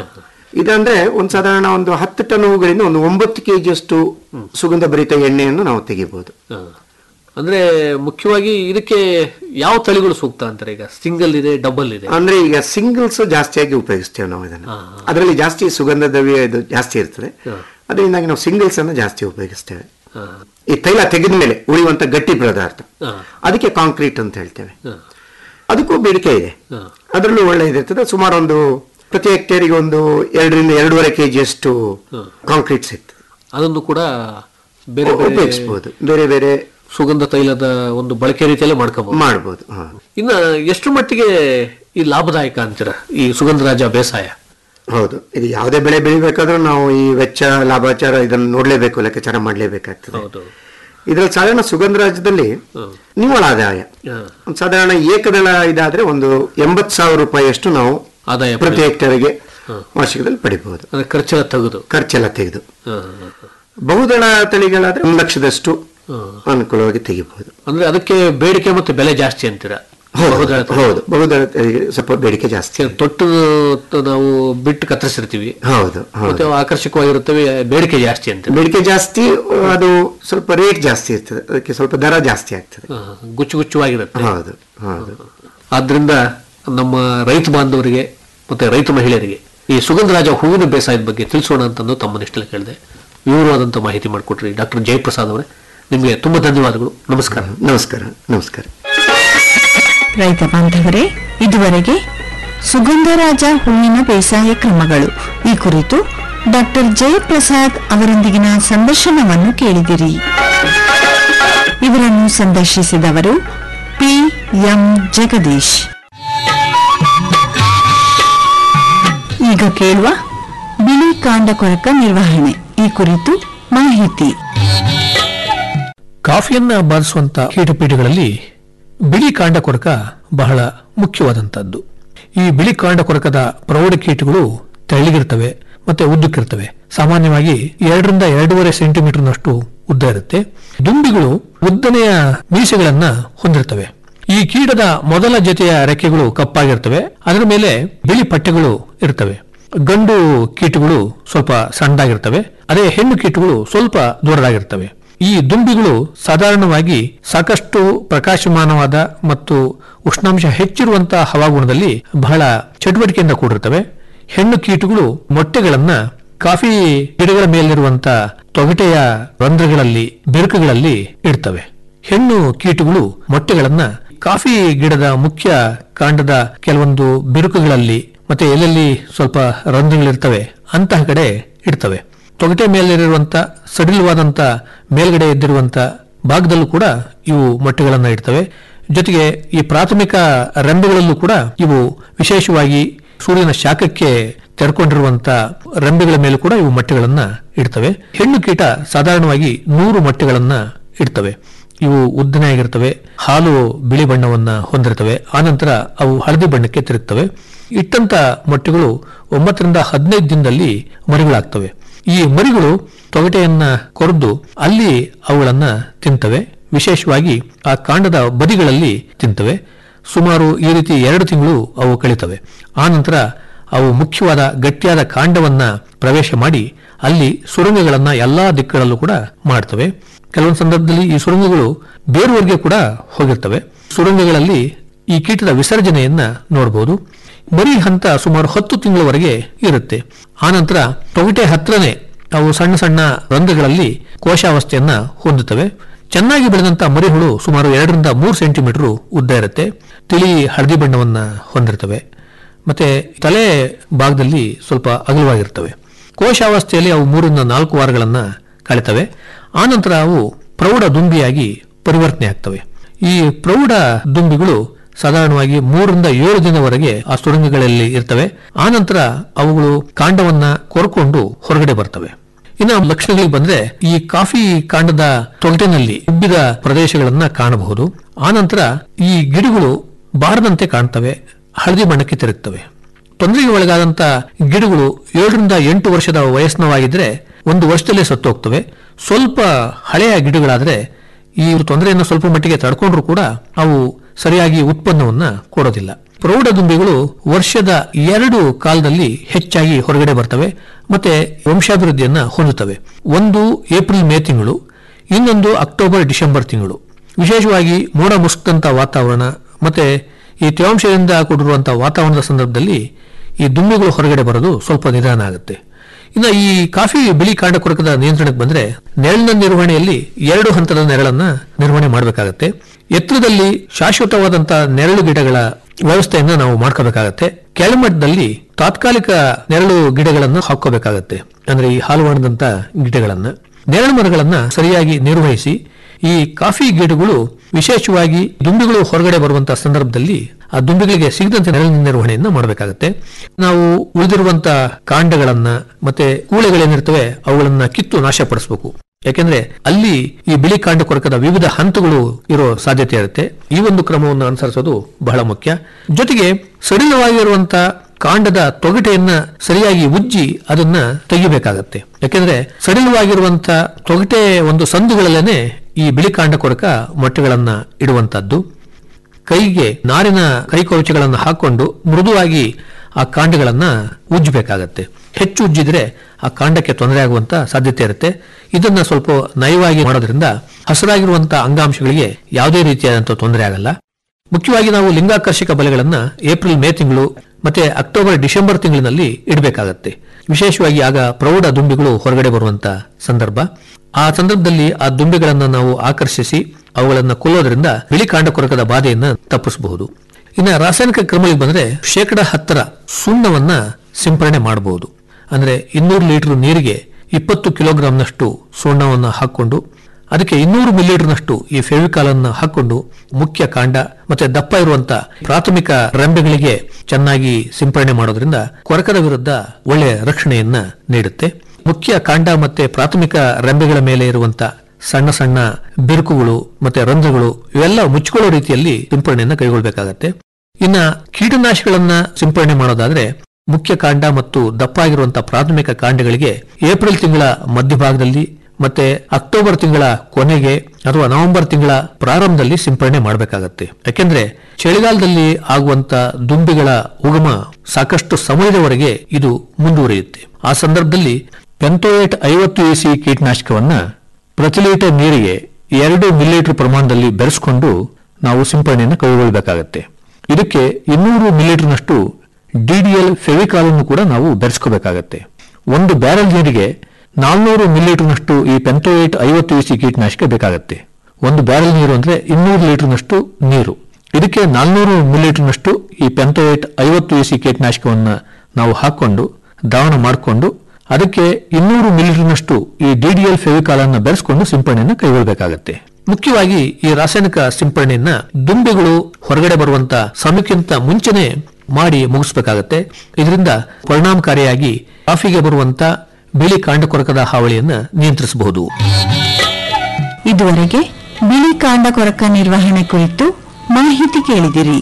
ಇದಂದ್ರೆ ಒಂದು ಸಾಧಾರಣ ಒಂದು ಹತ್ತು ಟನ್ ಹೂಗಳಿಂದ ಒಂದು ಒಂಬತ್ತು ಕೆಜಿಯಷ್ಟು ಸುಗಂಧ ಭರಿತ ಎಣ್ಣೆಯನ್ನು ನಾವು ತೆಗಿಬಹುದು ಹ. ಅಂದ್ರೆ ಮುಖ್ಯವಾಗಿ ಇದಕ್ಕೆ ಯಾವ ತಳಿಗಳು ಸೂಕ್ತ ಅಂತಾರೆ ಈಗ ಸಿಂಗಲ್ ಇದೆ ಡಬಲ್ ಇದೆ ಅಂದ್ರೆ ಈಗ ಸಿಂಗಲ್ಸ್ ಜಾಸ್ತಿಯಾಗಿ ಉಪಯೋಗಿಸ್ತೇವೆ ನಾವು ಇದನ್ನು ಅದರಲ್ಲಿ ಜಾಸ್ತಿ ಸುಗಂಧ ದ್ರವ್ಯ ಇದು ಜಾಸ್ತಿ ಇರ್ತದೆ ಅದರಿಂದಾಗಿ ನಾವು ಸಿಂಗಲ್ಸ್ ಅನ್ನು ಜಾಸ್ತಿ ಉಪಯೋಗಿಸ್ತೇವೆ ಹ. ಈ ತೈಲ ತೆಗೆದ ಮೇಲೆ ಉಳಿಯುವಂತ ಗಟ್ಟಿ ಪದಾರ್ಥ ಹ. ಅದಕ್ಕೆ ಕಾಂಕ್ರೀಟ್ ಅಂತ ಹೇಳ್ತೇವೆ ಹ. ಅದಕ್ಕೂ ಬೇಡಿಕೆ ಇದೆ ಹ. ಅದರಲ್ಲೂ ಒಳ್ಳೆಯದಿರ್ತದೆ ಸುಮಾರು ಒಂದು ಪ್ರತಿ ಹೆಕ್ಟೇರಿಗೆ ಒಂದು ಎರಡರಿಂದ ಎರಡೂವರೆ ಕೆಜಿಯಷ್ಟು ಕಾಂಕ್ರೀಟ್ ಸಿಗ್ತದೆ ಅದನ್ನು ಕೂಡ ಬೇರೆ ಬೇರೆ ಉಪಯೋಗಿಸಬಹುದು ಬೇರೆ ಬೇರೆ ಸುಗಂಧ ತೈಲದ ಒಂದು ಬಳಕೆ ರೀತಿಯಲ್ಲೇ ಮಾಡ್ಕೋಬಹುದು ಮಾಡಬಹುದು ಹಾ ಇನ್ನ ಎಷ್ಟು ಮಟ್ಟಿಗೆ ಈ ಲಾಭದಾಯಕ ಅಂತೀರ ಈ ಸುಗಂಧರಾಜ ಬೇಸಾಯ ಹೌದು ಇದು ಯಾವುದೇ ಬೆಳೆ ಬೆಳಿಬೇಕಾದ್ರೂ ನಾವು ಈ ವೆಚ್ಚ ಲಾಭಾಚಾರ ಇದನ್ನು ನೋಡ್ಲೇಬೇಕು ಲೆಕ್ಕಾಚಾರ ಮಾಡ್ಲೇಬೇಕಾಗ್ತದೆ ಹೌದು ಇದ್ರಲ್ಲಿ ಸಾಧಾರಣ ಸುಗಂಧ ರಾಜ್ಯದಲ್ಲಿ ನಿವ್ವಳ ಆದಾಯ ಹ. ಒಂದು ಸಾಧಾರಣ ಏಕದಳ ಇದಾದ್ರೆ ಒಂದು ಎಂಬತ್ ಸಾವಿರ ರೂಪಾಯಿಯಷ್ಟು ನಾವು ಆದಾಯ ಪ್ರತಿ ಹೆಕ್ಟೇರ್ಗೆ ವಾರ್ಷಿಕದಲ್ಲಿ ಪಡಿಬಹುದು ಅಂದ್ರೆ ಖರ್ಚೆಲ್ಲ ತೆಗೆದು ಖರ್ಚೆಲ್ಲ ತೆಗೆದು ಹ, ಹ, ಹ. ಬಹುದಳ ತಳಿಗಳಾದ್ರೆ ಒಂದು ಲಕ್ಷದಷ್ಟು ಅನುಕೂಲವಾಗಿ ತೆಗಿಬಹುದು ಅಂದ್ರೆ ಅದಕ್ಕೆ ಬೇಡಿಕೆ ಮತ್ತು ಬೆಲೆ ಜಾಸ್ತಿ ಅಂತೀರ ಬಹುದಳ ತಳಿ. ಹೌದು ಬಹುದಳ ತಳಿಗೆ ಸ್ವಲ್ಪ ಬೇಡಿಕೆ ಜಾಸ್ತಿ ತೊಟ್ಟು ತ- ನಾವು ಬಿಟ್ಟು ಕತ್ತರಿಸಿರ್ತೀವಿ ಹೌದು ಮತ್ತೆ ಹೌದು ಅವು ಆಕರ್ಷಕವಾಗಿರುತ್ತವೆ ಬೇಡಿಕೆ ಜಾಸ್ತಿ ಅಂತೀರ ಬೇಡಿಕೆ ಜಾಸ್ತಿ ಅದು ಸ್ವಲ್ಪ ರೇಟ್ ಜಾಸ್ತಿ ಇರ್ತದೆ ಅದಕ್ಕೆ ಸ್ವಲ್ಪ ದರ ಜಾಸ್ತಿ ಆಗ್ತದೆ ಹ, ಗುಚ್ಚು ಗುಚ್ಚುವಾಗಿರುತ್ತೆ ಹೌದು ಹೌದು ಆದ್ರಿಂದ ನಮ್ಮ ರೈತ ಬಾಂಧವರಿಗೆ ಮತ್ತೆ ರೈತ ಮಹಿಳೆಯರಿಗೆ ಈ ಸುಗಂಧರಾಜ ಹೂವಿನ ಬೇಸಾಯದ ಬಗ್ಗೆ ತಿಳಿಸೋಣ ಅಂತಂದು ತಮ್ಮನ್ನಿಷ್ಟೆಲ್ಲ ಕೇಳಿದೆ ವಿವರವಾದಂಥ ಮಾಹಿತಿ ಮಾಡಿಕೊಟ್ರಿ ಡಾಕ್ಟರ್ ಜಯಪ್ರಸಾದ್ ಅವರೇ ನಿಮಗೆ ತುಂಬಾ ಧನ್ಯವಾದಗಳು ನಮಸ್ಕಾರ ನಮಸ್ಕಾರ ನಮಸ್ಕಾರ ರೈತ ಬಾಂಧವರೇ ಇದುವರೆಗೆ ಸುಗಂಧರಾಜ ಹೂವಿನ ಬೇಸಾಯ ಕ್ರಮಗಳು ಈ ಕುರಿತು ಡಾಕ್ಟರ್ ಜಯಪ್ರಸಾದ್ ಅವರೊಂದಿಗಿನ ಸಂದರ್ಶನವನ್ನು ಕೇಳಿದಿರಿ ಇವರನ್ನು ಸಂದರ್ಶಿಸಿದವರು ಪಿ ಎಂ ಜಗದೀಶ್ ಈಗ ಕೇಳುವ ಬಿಳಿ ಕಾಂಡ ಕೊರಕ ನಿರ್ವಹಣೆ ಈ ಕುರಿತು ಮಾಹಿತಿ ಕಾಫಿಯನ್ನ ಬಾಧಿಸುವಂತ ಕೀಟಪೀಠಗಳಲ್ಲಿ ಬಿಳಿ ಕಾಂಡ ಕೊರಕ ಬಹಳ ಮುಖ್ಯವಾದಂತದ್ದು ಈ ಬಿಳಿ ಕಾಂಡ ಕೊರಕದ ಪ್ರೌಢ ಕೀಟಗಳು ತೆಳ್ಳಗಿರ್ತವೆ ಮತ್ತೆ ಉದ್ದಕ್ಕಿರ್ತವೆ ಸಾಮಾನ್ಯವಾಗಿ ಎರಡರಿಂದ ಎರಡೂವರೆ ಸೆಂಟಿಮೀಟರ್ನಷ್ಟು ಉದ್ದ ಇರುತ್ತೆ ದುಂಬಿಗಳು ಉದ್ದನೆಯ ಮೀಸೆಗಳನ್ನ ಹೊಂದಿರ್ತವೆ ಈ ಕೀಟದ ಮೊದಲ ಜೊತೆಯ ರೆಕ್ಕೆಗಳು ಕಪ್ಪಾಗಿರ್ತವೆ ಅದರ ಮೇಲೆ ಬಿಳಿ ಪಟ್ಟೆಗಳು ಇರ್ತವೆ ಗಂಡು ಕೀಟಗಳು ಸ್ವಲ್ಪ ಸಣ್ಣದಾಗಿರ್ತವೆ ಅದೇ ಹೆಣ್ಣು ಕೀಟಗಳು ಸ್ವಲ್ಪ ದೊಡ್ಡದಾಗಿರ್ತವೆ ಈ ದುಂಬಿಗಳು ಸಾಧಾರಣವಾಗಿ ಸಾಕಷ್ಟು ಪ್ರಕಾಶಮಾನವಾದ ಮತ್ತು ಉಷ್ಣಾಂಶ ಹೆಚ್ಚಿರುವಂತಹ ಹವಾಗುಣದಲ್ಲಿ ಬಹಳ ಚಟುವಟಿಕೆಯಿಂದ ಕೂಡಿರ್ತವೆ ಹೆಣ್ಣು ಕೀಟಗಳು ಮೊಟ್ಟೆಗಳನ್ನ ಕಾಫಿ ಗಿಡಗಳ ಮೇಲಿರುವಂತ ತೊಗಟೆಯ ರಂಧ್ರಗಳಲ್ಲಿ ಬಿರುಕುಗಳಲ್ಲಿ ಇಡ್ತವೆ ಹೆಣ್ಣು ಕೀಟಗಳು ಮೊಟ್ಟೆಗಳನ್ನ ಕಾಫಿ ಗಿಡದ ಮುಖ್ಯ ಕಾಂಡದ ಕೆಲವೊಂದು ಬಿರುಕುಗಳಲ್ಲಿ ಮತ್ತೆ ಎಲ್ಲೆಲ್ಲಿ ಸ್ವಲ್ಪ ರಂಧ್ರಗಳಿರ್ತವೆ ಅಂತಹ ಕಡೆ ಇಡ್ತವೆ ತೊಗಟೆ ಮೇಲಿರುವಂತ ಸಡಿಲವಾದಂತ ಮೇಲ್ಗಡೆ ಇದ್ದಿರುವಂತ ಭಾಗದಲ್ಲೂ ಕೂಡ ಇವು ಮೊಟ್ಟೆಗಳನ್ನ ಇಡ್ತವೆ ಜೊತೆಗೆ ಈ ಪ್ರಾಥಮಿಕ ರೆಂಬೆಗಳಲ್ಲೂ ಕೂಡ ಇವು ವಿಶೇಷವಾಗಿ ಸೂರ್ಯನ ಶಾಖಕ್ಕೆ ತೆರ್ಕೊಂಡಿರುವಂತ ರೆಂಬೆಗಳ ಮೇಲೂ ಕೂಡ ಇವು ಮೊಟ್ಟೆಗಳನ್ನ ಇಡ್ತವೆ ಹೆಣ್ಣು ಕೀಟ ಸಾಧಾರಣವಾಗಿ ನೂರು ಮೊಟ್ಟೆಗಳನ್ನ ಇಡ್ತವೆ ಇವು ಉದ್ದನೆಯಾಗಿರ್ತವೆ ಹಾಲು ಬಿಳಿ ಬಣ್ಣವನ್ನ ಹೊಂದಿರ್ತವೆ ಆನಂತರ ಅವು ಹಳದಿ ಬಣ್ಣಕ್ಕೆ ತಿರುಗ್ತವೆ ಇಟ್ಟಂತ ಮೊಟ್ಟೆಗಳು ಒಂಬತ್ತರಿಂದ ಹದಿನೈದು ದಿನದಲ್ಲಿ ಮರಿಗಳಾಗ್ತವೆ ಈ ಮರಿಗಳು ತೊಗಟೆಯನ್ನ ಕೊರೆದು ಅಲ್ಲಿ ಅವುಗಳನ್ನ ತಿಂತವೆ ವಿಶೇಷವಾಗಿ ಆ ಕಾಂಡದ ಬದಿಗಳಲ್ಲಿ ತಿಂತವೆ ಸುಮಾರು ಈ ರೀತಿ ಎರಡು ತಿಂಗಳು ಅವು ಕಳೀತವೆ ಆನಂತರ ಅವು ಮುಖ್ಯವಾದ ಗಟ್ಟಿಯಾದ ಕಾಂಡವನ್ನ ಪ್ರವೇಶ ಮಾಡಿ ಅಲ್ಲಿ ಸುರಂಗಗಳನ್ನ ಎಲ್ಲಾ ದಿಕ್ಕುಗಳಲ್ಲೂ ಕೂಡ ಮಾಡ್ತವೆ ಕೆಲವೊಂದು ಸಂದರ್ಭದಲ್ಲಿ ಈ ಸುರಂಗಗಳು ಬೇರುವರೆಗೆ ಕೂಡ ಹೋಗಿರ್ತವೆ ಸುರಂಗಗಳಲ್ಲಿ ಈ ಕೀಟದ ವಿಸರ್ಜನೆಯನ್ನ ನೋಡಬಹುದು ಮರಿ ಹಂತ ಸುಮಾರು ಹತ್ತು ತಿಂಗಳವರೆಗೆ ಇರುತ್ತೆ ಆನಂತರ ತೊಗಟೆ ಹತ್ರನೇ ಅವು ಸಣ್ಣ ಸಣ್ಣ ರಂಧ್ರಗಳಲ್ಲಿ ಕೋಶಾವಸ್ಥೆಯನ್ನ ಹೊಂದುತ್ತವೆ ಚೆನ್ನಾಗಿ ಬೆಳೆದಂತ ಮರಿಹುಳು ಸುಮಾರು ಎರಡರಿಂದ ಮೂರು ಸೆಂಟಿಮೀಟರ್ ಉದ್ದ ಇರುತ್ತೆ ತಿಳಿ ಹಳದಿ ಬಣ್ಣವನ್ನ ಹೊಂದಿರ್ತವೆ ಮತ್ತೆ ತಲೆ ಭಾಗದಲ್ಲಿ ಸ್ವಲ್ಪ ಅಗಲವಾಗಿರ್ತವೆ ಕೋಶಾವಸ್ಥೆಯಲ್ಲಿ ಅವು ಮೂರರಿಂದ ನಾಲ್ಕು ವಾರಗಳನ್ನ ಕಳೆತವೆ ಆನಂತರ ಅವು ಪ್ರೌಢ ದುಂಬಿಯಾಗಿ ಪರಿವರ್ತನೆ ಆಗ್ತವೆ ಈ ಪ್ರೌಢ ದುಂಬಿಗಳು ಸಾಧಾರಣವಾಗಿ ಮೂರರಿಂದ ಏಳು ದಿನವರೆಗೆ ಆ ಸುರಂಗಗಳಲ್ಲಿ ಇರ್ತವೆ ಆನಂತರ ಅವುಗಳು ಕಾಂಡವನ್ನ ಕೊರ್ಕೊಂಡು ಹೊರಗಡೆ ಬರ್ತವೆ ಇನ್ನು ಲಕ್ಷಣಗಳಿಗೆ ಬಂದ್ರೆ ಈ ಕಾಫಿ ಕಾಂಡದ ತೊಗಟಿನಲ್ಲಿ ಉಬ್ಬಿದ ಪ್ರದೇಶಗಳನ್ನ ಕಾಣಬಹುದು ಆನಂತರ ಈ ಗಿಡಗಳು ಬಾರದಂತೆ ಕಾಣ್ತವೆ ಹಳದಿ ಬಣ್ಣಕ್ಕೆ ತಿರುಗ್ತವೆ ತೊಂದರೆಗೆ ಒಳಗಾದಂತ ಗಿಡಗಳು ಏಳರಿಂದ ಎಂಟು ವರ್ಷದ ವಯಸ್ಸಿನವಾಗಿದ್ರೆ ಒಂದು ವರ್ಷದಲ್ಲೇ ಸತ್ತು ಹೋಗ್ತವೆ ಸ್ವಲ್ಪ ಹಳೆಯ ಗಿಡಗಳಾದ್ರೆ ಈ ತೊಂದರೆಯನ್ನು ಸ್ವಲ್ಪ ಮಟ್ಟಿಗೆ ತಡ್ಕೊಂಡ್ರು ಕೂಡ ಅವು ಸರಿಯಾಗಿ ಉತ್ಪನ್ನವನ್ನ ಕೊಡೋದಿಲ್ಲ ಪ್ರೌಢ ದುಂಬಿಗಳು ವರ್ಷದ ಎರಡು ಕಾಲದಲ್ಲಿ ಹೆಚ್ಚಾಗಿ ಹೊರಗಡೆ ಬರ್ತವೆ ಮತ್ತೆ ವಂಶಾಭಿವೃದ್ಧಿಯನ್ನ ಹೊಂದುತ್ತವೆ ಒಂದು ಏಪ್ರಿಲ್ ಮೇ ತಿಂಗಳು ಇನ್ನೊಂದು ಅಕ್ಟೋಬರ್ ಡಿಸೆಂಬರ್ ತಿಂಗಳು ವಿಶೇಷವಾಗಿ ಮೋಡ ಮುಸುಕಂತ ವಾತಾವರಣ ಮತ್ತೆ ಈ ತೇವಾಂಶದಿಂದ ಕೂಡಿರುವಂತಹ ವಾತಾವರಣದ ಸಂದರ್ಭದಲ್ಲಿ ಈ ದುಂಬಿಗಳು ಹೊರಗಡೆ ಬರೋದು ಸ್ವಲ್ಪ ನಿಧಾನ ಆಗುತ್ತೆ ಇನ್ನು ಈ ಕಾಫಿ ಬಿಳಿ ಕಾಂಡ ಕೊರಕದ ನಿಯಂತ್ರಣಕ್ಕೆ ಬಂದ್ರೆ ನೆರಳಿನ ನಿರ್ವಹಣೆಯಲ್ಲಿ ಎರಡು ಹಂತದ ನೆರಳನ್ನ ನಿರ್ವಹಣೆ ಮಾಡಬೇಕಾಗತ್ತೆ ಎತ್ತರದಲ್ಲಿ ಶಾಶ್ವತವಾದಂತಹ ನೆರಳು ಗಿಡಗಳ ವ್ಯವಸ್ಥೆಯನ್ನ ನಾವು ಮಾಡ್ಕೋಬೇಕಾಗತ್ತೆ ಕೆಳಮಟ್ಟದಲ್ಲಿ ತಾತ್ಕಾಲಿಕ ನೆರಳು ಗಿಡಗಳನ್ನು ಹಾಕೋಬೇಕಾಗತ್ತೆ ಅಂದ್ರೆ ಈ ಹಾಲು ಮಾಡದಂತ ಗಿಡಗಳನ್ನ ನೆರಳು ಮರಗಳನ್ನ ಸರಿಯಾಗಿ ನಿರ್ವಹಿಸಿ ಈ ಕಾಫಿ ಗಿಡಗಳು ವಿಶೇಷವಾಗಿ ದುಂಬಿಗಳು ಹೊರಗಡೆ ಬರುವಂತಹ ಸಂದರ್ಭದಲ್ಲಿ ಆ ದುಂಬಿಗಳಿಗೆ ಸಿಗದಂತೆ ನೆರಳಿನ ನಿರ್ವಹಣೆಯನ್ನ ಮಾಡಬೇಕಾಗತ್ತೆ ನಾವು ಉಳಿದಿರುವಂತ ಕಾಂಡಗಳನ್ನ ಮತ್ತೆ ಕೂಳೆಗಳೇನಿರ್ತವೆ ಅವುಗಳನ್ನ ಕಿತ್ತು ನಾಶಪಡಿಸಬೇಕು ಯಾಕೆಂದ್ರೆ ಅಲ್ಲಿ ಈ ಬಿಳಿ ಕಾಂಡ ಕೊರಕದ ವಿವಿಧ ಹಂತಗಳು ಇರೋ ಸಾಧ್ಯತೆ ಇರುತ್ತೆ ಈ ಒಂದು ಕ್ರಮವನ್ನು ಅನುಸರಿಸೋದು ಬಹಳ ಮುಖ್ಯ ಜೊತೆಗೆ ಸಡಿಲವಾಗಿರುವಂತ ಕಾಂಡದ ತೊಗಟೆಯನ್ನ ಸರಿಯಾಗಿ ಉಜ್ಜಿ ಅದನ್ನ ತೆಗಿಬೇಕಾಗತ್ತೆ ಯಾಕೆಂದ್ರೆ ಸಡಿಲವಾಗಿರುವಂತ ತೊಗಟೆ ಒಂದು ಸಂದುಗಳಲ್ಲೇನೆ ಈ ಬಿಳಿ ಕಾಂಡ ಕೊರಕ ಮೊಟ್ಟೆಗಳನ್ನ ಇಡುವಂತದ್ದು ಕೈಗೆ ನಾರಿನ ಕೈಕವಚಗಳನ್ನು ಹಾಕೊಂಡು ಮೃದುವಾಗಿ ಆ ಕಾಂಡಗಳನ್ನ ಉಜ್ಜಬೇಕಾಗತ್ತೆ ಹೆಚ್ಚು ಉಜ್ಜಿದ್ರೆ ಆ ಕಾಂಡಕ್ಕೆ ತೊಂದರೆ ಆಗುವಂತ ಸಾಧ್ಯತೆ ಇರುತ್ತೆ ಇದನ್ನ ಸ್ವಲ್ಪ ನಯವಾಗಿ ಮಾಡೋದ್ರಿಂದ ಹಸಿರಾಗಿರುವಂತಹ ಅಂಗಾಂಶಗಳಿಗೆ ಯಾವುದೇ ರೀತಿಯಾದಂತಹ ತೊಂದರೆ ಆಗಲ್ಲ ಮುಖ್ಯವಾಗಿ ನಾವು ಲಿಂಗಾಕರ್ಷಕ ಬಲೆಗಳನ್ನ ಏಪ್ರಿಲ್ ಮೇ ತಿಂಗಳು ಮತ್ತೆ ಅಕ್ಟೋಬರ್ ಡಿಸೆಂಬರ್ ತಿಂಗಳಿನಲ್ಲಿ ಇಡಬೇಕಾಗತ್ತೆ ವಿಶೇಷವಾಗಿ ಆಗ ಪ್ರೌಢ ದುಂಬಿಗಳು ಹೊರಗಡೆ ಬರುವಂತ ಸಂದರ್ಭ ಆ ಸಂದರ್ಭದಲ್ಲಿ ಆ ದುಂಬಿಗಳನ್ನ ನಾವು ಆಕರ್ಷಿಸಿ ಅವುಗಳನ್ನ ಕೊಲ್ಲೋದ್ರಿಂದ ಬಿಳಿ ಕಾಂಡ ಕೊರಕದ ಬಾಧೆಯನ್ನ ತಪ್ಪಿಸಬಹುದು ಇನ್ನು ರಾಸಾಯನಿಕ ಕ್ರಮಗಳಿಗೆ ಬಂದ್ರೆ ಶೇಕಡ ಹತ್ತರ ಸುಣ್ಣವನ್ನ ಸಿಂಪರಣೆ ಮಾಡಬಹುದು ಅಂದ್ರೆ ಇನ್ನೂರು ಲೀಟರ್ ನೀರಿಗೆ ಇಪ್ಪತ್ತು ಕಿಲೋಗ್ರಾಂನಷ್ಟು ಸುಣ್ಣವನ್ನು ಹಾಕೊಂಡು ಅದಕ್ಕೆ ಇನ್ನೂರು ಮಿಲಿಲೀಟರ್ನಷ್ಟು ಈ ಫೆವಿಕಾಲ್ ಅನ್ನು ಹಾಕೊಂಡು ಮುಖ್ಯ ಕಾಂಡ ಮತ್ತೆ ದಪ್ಪ ಇರುವಂತ ಪ್ರಾಥಮಿಕ ರೆಂಬೆಗಳಿಗೆ ಚೆನ್ನಾಗಿ ಸಿಂಪರಣೆ ಮಾಡೋದ್ರಿಂದ ಕೊರಕದ ವಿರುದ್ಧ ಒಳ್ಳೆಯ ರಕ್ಷಣೆಯನ್ನ ನೀಡುತ್ತೆ ಮುಖ್ಯ ಕಾಂಡ ಮತ್ತೆ ಪ್ರಾಥಮಿಕ ರೆಂಬೆಗಳ ಮೇಲೆ ಇರುವಂತ ಸಣ್ಣ ಸಣ್ಣ ಬಿರುಕುಗಳು ಮತ್ತೆ ರಂಧ್ರಗಳು ಇವೆಲ್ಲ ಮುಚ್ಚಿಕೊಳ್ಳೋ ರೀತಿಯಲ್ಲಿ ಸಿಂಪರಣೆಯನ್ನ ಕೈಗೊಳ್ಳಬೇಕಾಗತ್ತೆ ಇನ್ನ ಕೀಟನಾಶಕಗಳನ್ನ ಸಿಂಪರಣೆ ಮಾಡೋದಾದ್ರೆ ಮುಖ್ಯ ಕಾಂಡ ಮತ್ತು ದಪ್ಪ ಆಗಿರುವಂತಹ ಪ್ರಾಥಮಿಕ ಕಾಂಡಗಳಿಗೆ ಏಪ್ರಿಲ್ ತಿಂಗಳ ಮಧ್ಯಭಾಗದಲ್ಲಿ ಮತ್ತೆ ಅಕ್ಟೋಬರ್ ತಿಂಗಳ ಕೊನೆಗೆ ಅಥವಾ ನವೆಂಬರ್ ತಿಂಗಳ ಪ್ರಾರಂಭದಲ್ಲಿ ಸಿಂಪರಣೆ ಮಾಡಬೇಕಾಗತ್ತೆ ಯಾಕೆಂದ್ರೆ ಚಳಿಗಾಲದಲ್ಲಿ ಆಗುವಂತ ದುಂಬಿಗಳ ಉಗಮ ಸಾಕಷ್ಟು ಸಮಯದವರೆಗೆ ಇದು ಮುಂದುವರಿಯುತ್ತೆ ಆ ಸಂದರ್ಭದಲ್ಲಿ ಪೆಂಟೋಯೇಟ್ ಐವತ್ತು ಎಸಿ ಕೀಟನಾಶಕವನ್ನ ಪ್ರತಿ ಲೀಟರ್ ನೀರಿಗೆ ಎರಡು ಮಿಲಿಲೀಟರ್ ಪ್ರಮಾಣದಲ್ಲಿ ಬೆರೆಸಿಕೊಂಡು ನಾವು ಸಿಂಪರಣೆಯನ್ನು ಕೈಗೊಳ್ಳಬೇಕಾಗತ್ತೆ ಇದಕ್ಕೆ ಇನ್ನೂರು ಮಿಲಿಲೀಟರ್ನಷ್ಟು ಡಿಡಿಎಲ್ ಫೆವಿಕಾಲ್ ಅನ್ನು ಕೂಡ ನಾವು ಬೆರೆಸ್ಕೋಬೇಕಾಗತ್ತೆ ಒಂದು ಬ್ಯಾರೆಲ್ ನೀರಿಗೆ ನಾಲ್ನೂರು ಮಿಲಿಲೀಟರ್ನಷ್ಟು ಈ ಪೆಂಟೋಯೇಟ್ ಐವತ್ತು ಇಸಿ ಕೀಟನಾಶಕ ಬೇಕಾಗತ್ತೆ ಒಂದು ಬ್ಯಾರೆಲ್ ನೀರು ಅಂದ್ರೆ ಇನ್ನೂರು ಲೀಟರ್ನಷ್ಟು ನೀರು ಇದಕ್ಕೆ ನಾಲ್ನೂರು ಮಿಲಿಲೀಟರ್ನಷ್ಟು ಈ ಪೆಂಟೋಯೇಟ್ ಐವತ್ತು ಇಸಿ ಕೀಟನಾಶಕವನ್ನ ನಾವು ಹಾಕೊಂಡು ದ್ರಾವಣ ಮಾಡಿಕೊಂಡು ಅದಕ್ಕೆ ಇನ್ನೂರು ಮಿಲಿಲೀಟರ್ನಷ್ಟು ಈ ಡಿಡಿಎಲ್ ಫೆವಿಕಾಲ್ ಅನ್ನು ಬೆರೆಸ್ಕೊಂಡು ಸಿಂಪರಣೆಯನ್ನು ಕೈಗೊಳ್ಳಬೇಕಾಗತ್ತೆ ಮುಖ್ಯವಾಗಿ ಈ ರಾಸಾಯನಿಕ ಸಿಂಪರಣೆಯನ್ನ ದುಂಬಿಗಳು ಹೊರಗಡೆ ಬರುವಂತ ಸಮಯಕ್ಕಿಂತ ಮುಂಚೆನೆ ಮಾಡಿ ಮುಗಿಸಬೇಕಾಗತ್ತೆ ಇದರಿಂದ ಪರಿಣಾಮಕಾರಿಯಾಗಿ ಕಾಫಿಗೆ ಬರುವಂತ ಬಿಳಿ ಕಾಂಡಕೊರಕದ ಹಾವಳಿಯನ್ನ ನಿಯಂತ್ರಿಸಬಹುದು ಇದುವರೆಗೆ ಬಿಳಿ ಕಾಂಡ ಕೊರಕ ನಿರ್ವಹಣೆ ಕುರಿತು ಮಾಹಿತಿ ಕೇಳಿದಿರಿ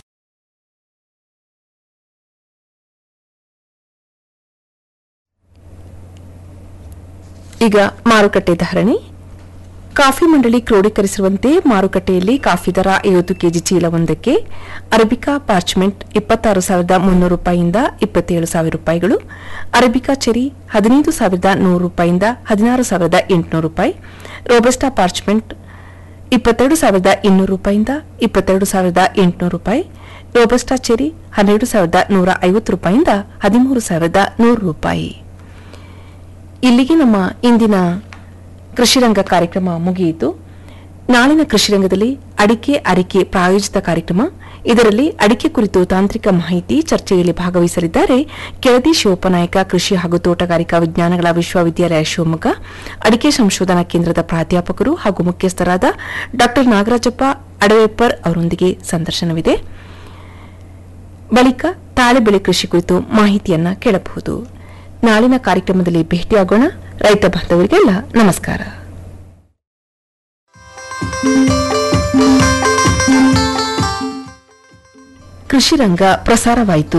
ಈಗ ಮಾರುಕಟ್ಟೆ ಧಾರಣೆ ಕಾಫಿ ಮಂಡಳಿ ಕ್ರೋಢೀಕರಿಸಿರುವಂತೆ ಮಾರುಕಟ್ಟೆಯಲ್ಲಿ ಕಾಫಿ ದರ ಐವತ್ತು ಕೆಜಿ ಚೀಲವೊಂದಕ್ಕೆ ಅರಬಿಕಾ ಪಾರ್ಚ್ಮೆಂಟ್ ಇಪ್ಪತ್ತಾರು ಸಾವಿರದ ಮುನ್ನೂರು ರೂಪಾಯಿಯಿಂದ ಇಪ್ಪತ್ತೇಳು ಸಾವಿರ ರೂಪಾಯಿಗಳು ಅರಬಿಕಾ ಚೆರಿ ಹದಿನೈದು ಸಾವಿರದ ನೂರು ರೂಪಾಯಿಯಿಂದ ಹದಿನಾರು ಸಾವಿರದ ಎಂಟುನೂರು ರೂಪಾಯಿ ರೋಬಸ್ಟಾ ಪಾರ್ಚ್ಮೆಂಟ್ ಇಪ್ಪತ್ತೆರಡು ಸಾವಿರದ ಇನ್ನೂರು ರೂಪಾಯಿಯಿಂದ ಇಪ್ಪತ್ತೆರಡು ಸಾವಿರದ ಎಂಟುನೂರು ರೂಪಾಯಿ ರೋಬಸ್ಟಾ ಚೆರಿ ಹನ್ನೆರಡು ಸಾವಿರದ ನೂರ ಐವತ್ತು ರೂಪಾಯಿಯಿಂದ ಹದಿಮೂರು ಸಾವಿರದ ನೂರು ರೂಪಾಯಿ ಇಲ್ಲಿಗೆ ನಮ್ಮ ಇಂದಿನ ಕೃಷಿರಂಗ ಕಾರ್ಯಕ್ರಮ ಮುಗಿಯಿತು ನಾಳಿನ ಕೃಷಿರಂಗದಲ್ಲಿ ಅಡಿಕೆ ಅರಿಕೆ ಪ್ರಾಯೋಜಿತ ಕಾರ್ಯಕ್ರಮ ಇದರಲ್ಲಿ ಅಡಿಕೆ ಕುರಿತು ತಾಂತ್ರಿಕ ಮಾಹಿತಿ ಚರ್ಚೆಯಲ್ಲಿ ಭಾಗವಹಿಸಲಿದ್ದಾರೆ ಕೆಳದಿ ಶಿವಪ್ಪನಾಯಕ ಕೃಷಿ ಹಾಗೂ ತೋಟಗಾರಿಕಾ ವಿಜ್ಞಾನಗಳ ವಿಶ್ವವಿದ್ಯಾಲಯ ಶಿವಮೊಗ್ಗ ಅಡಿಕೆ ಸಂಶೋಧನಾ ಕೇಂದ್ರದ ಪ್ರಾಧ್ಯಾಪಕರು ಹಾಗೂ ಮುಖ್ಯಸ್ಥರಾದ ಡಾ ನಾಗರಾಜಪ್ಪ ಅಡವೆಪ್ಪರ್ ಅವರೊಂದಿಗೆ ಸಂದರ್ಶನವಿದೆ ಬಳಿಕ ತಾಳೆ ಬೆಳೆ ಕೃಷಿ ಕುರಿತು ಮಾಹಿತಿಯನ್ನ ಕೇಳಬಹುದು ನಾಳಿನ ಕಾರ್ಯಕ್ರಮದಲ್ಲಿ ಭೇಟಿಯಾಗೋಣ ರೈತ ಬಾಂಧವರಿಗೆಲ್ಲ ನಮಸ್ಕಾರ ಕೃಷಿ ರಂಗ ಪ್ರಸಾರವಾಯಿತು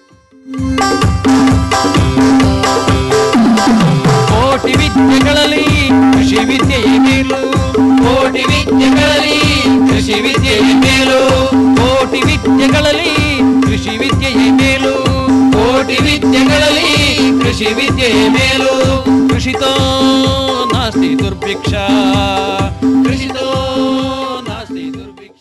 ಕೋಟಿ ವಿದ್ಯೆಗಳಲ್ಲಿ ಕೃಷಿ ವಿದ್ಯೆಯೇ ಮೇಲು ಕೋಟಿ ವಿದ್ಯೆಗಳಲ್ಲಿ ಕೃಷಿ ವಿದ್ಯೆಯೇ ಮೇಲು ಕೋಟಿ ವಿದ್ಯೆಗಳಲ್ಲಿ ಕೋಟಿ ವಿದ್ಯೆಗಳಲ್ಲಿ ಕೃಷಿ ವಿದ್ಯೆಯೇ ಮೇಲು ಕೃಷಿತೋ ನಾಸ್ತಿ ದುರ್ಭಿಕ್ಷ ಕೃಷಿತೋ ನಾಸ್ತಿ ದುರ್ಭಿಕ್ಷ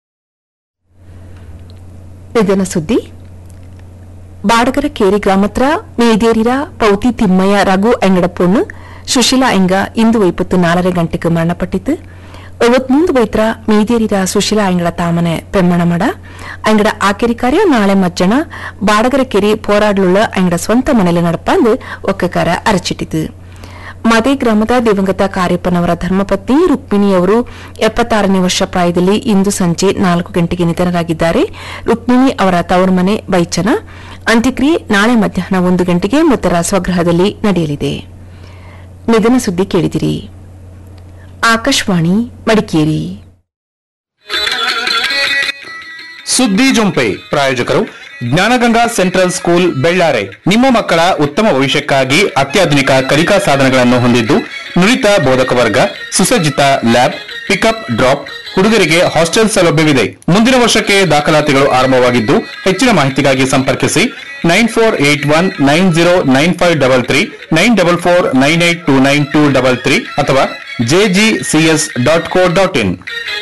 ನಿಧನ ಸುದ್ದಿ ಬಾಡಗರ ಕೇರಿ ಗ್ರಾಮತ್ರ ಮೇದೇರಿರ ಪೌತಿ ತಿಮ್ಮಯ್ಯ ರಘು ಎಂಗಡ ಪೊಣ್ಣು ಸುಶೀಲಾ ಎಂಗ ಇಂದು ವೈಪತ್ತು ನಾಲரை ಗಂಟೆಗೆ ಮರಣಪಟ್ಟಿತು ಐವತ್ಮೂಂದು ವೈತ್ರ ಮೇದೇರಿರ ಸುಶೀಲಾ ಎಂಗಡ ತಾಮನೆ ಪೆಮ್ಮಣಮಡ ಎಂಗಡ ಆಕೆರಿ ಕಾರ್ಯ ನಾಳೆ ಮಜ್ಜನ ಬಾಡಗರ ಕೆರಿ ಪೋರಾಡ್ಲುಳ್ಳ ಎಂಗಡ ಸ್ವಂತ ಮನೆಯಲ್ಲಿ ನಡಪಂದು ಒಕ್ಕಕಾರ ಅರಚಿಟ್ಟಿತು ಮದೆ ಗ್ರಾಮದ ದಿವಂಗತ ಕಾರ್ಯಪ್ಪನವರ ಧರ್ಮಪತ್ನಿ ರುಕ್ಮಿಣಿಯವರು ಎಪ್ಪತ್ತಾರನೇ ವರ್ಷ ಪ್ರಾಯದಲ್ಲಿ ಇಂದು ಸಂಜೆ ನಾಲ್ಕು ಗಂಟೆಗೆ ನಿಧನರಾಗಿದ್ದಾರೆ ರುಕ್ಮಿಣಿ ಅವರ ತವರು ಮನೆ ಬೈಚನ ಅಂತ್ಯಕ್ರಿಯೆ ನಾಳೆ ಮಧ್ಯಾಹ್ನ ಒಂದು ಗಂಟೆಗೆ ಮೃತರ ಸ್ವಗೃಹದಲ್ಲಿ ನಡೆಯಲಿದೆ ನಿಧನ ಸುದ್ದಿ ಕೇಳಿದಿರಿ ಆಕಾಶವಾಣಿ ಮಡಿಕೇರಿ ಸುದ್ದಿ ಜೊಂಪೆ ಪ್ರಾಯೋಜಕರು ಜ್ಞಾನಗಂಗಾ ಸೆಂಟ್ರಲ್ ಸ್ಕೂಲ್ ಬೆಳ್ಳಾರೆ ನಿಮ್ಮ ಮಕ್ಕಳ ಉತ್ತಮ ಭವಿಷ್ಯಕ್ಕಾಗಿ ಅತ್ಯಾಧುನಿಕ ಕಲಿಕಾ ಸಾಧನಗಳನ್ನು ಹೊಂದಿದ್ದು ನುರಿತ ಬೋಧಕ ವರ್ಗ ಸುಸಜ್ಜಿತ ಲ್ಯಾಬ್ ಪಿಕಪ್ ಡ್ರಾಪ್ ಹುಡುಗರಿಗೆ ಹಾಸ್ಟೆಲ್ ಸೌಲಭ್ಯವಿದೆ ಮುಂದಿನ ವರ್ಷಕ್ಕೆ ದಾಖಲಾತಿಗಳು ಆರಂಭವಾಗಿದ್ದು ಹೆಚ್ಚಿನ ಮಾಹಿತಿಗಾಗಿ ಸಂಪರ್ಕಿಸಿ nine four eight one nine zero nine five double three nine double four nine eight two nine two double three ಅಥವಾ JGCS dot co dot in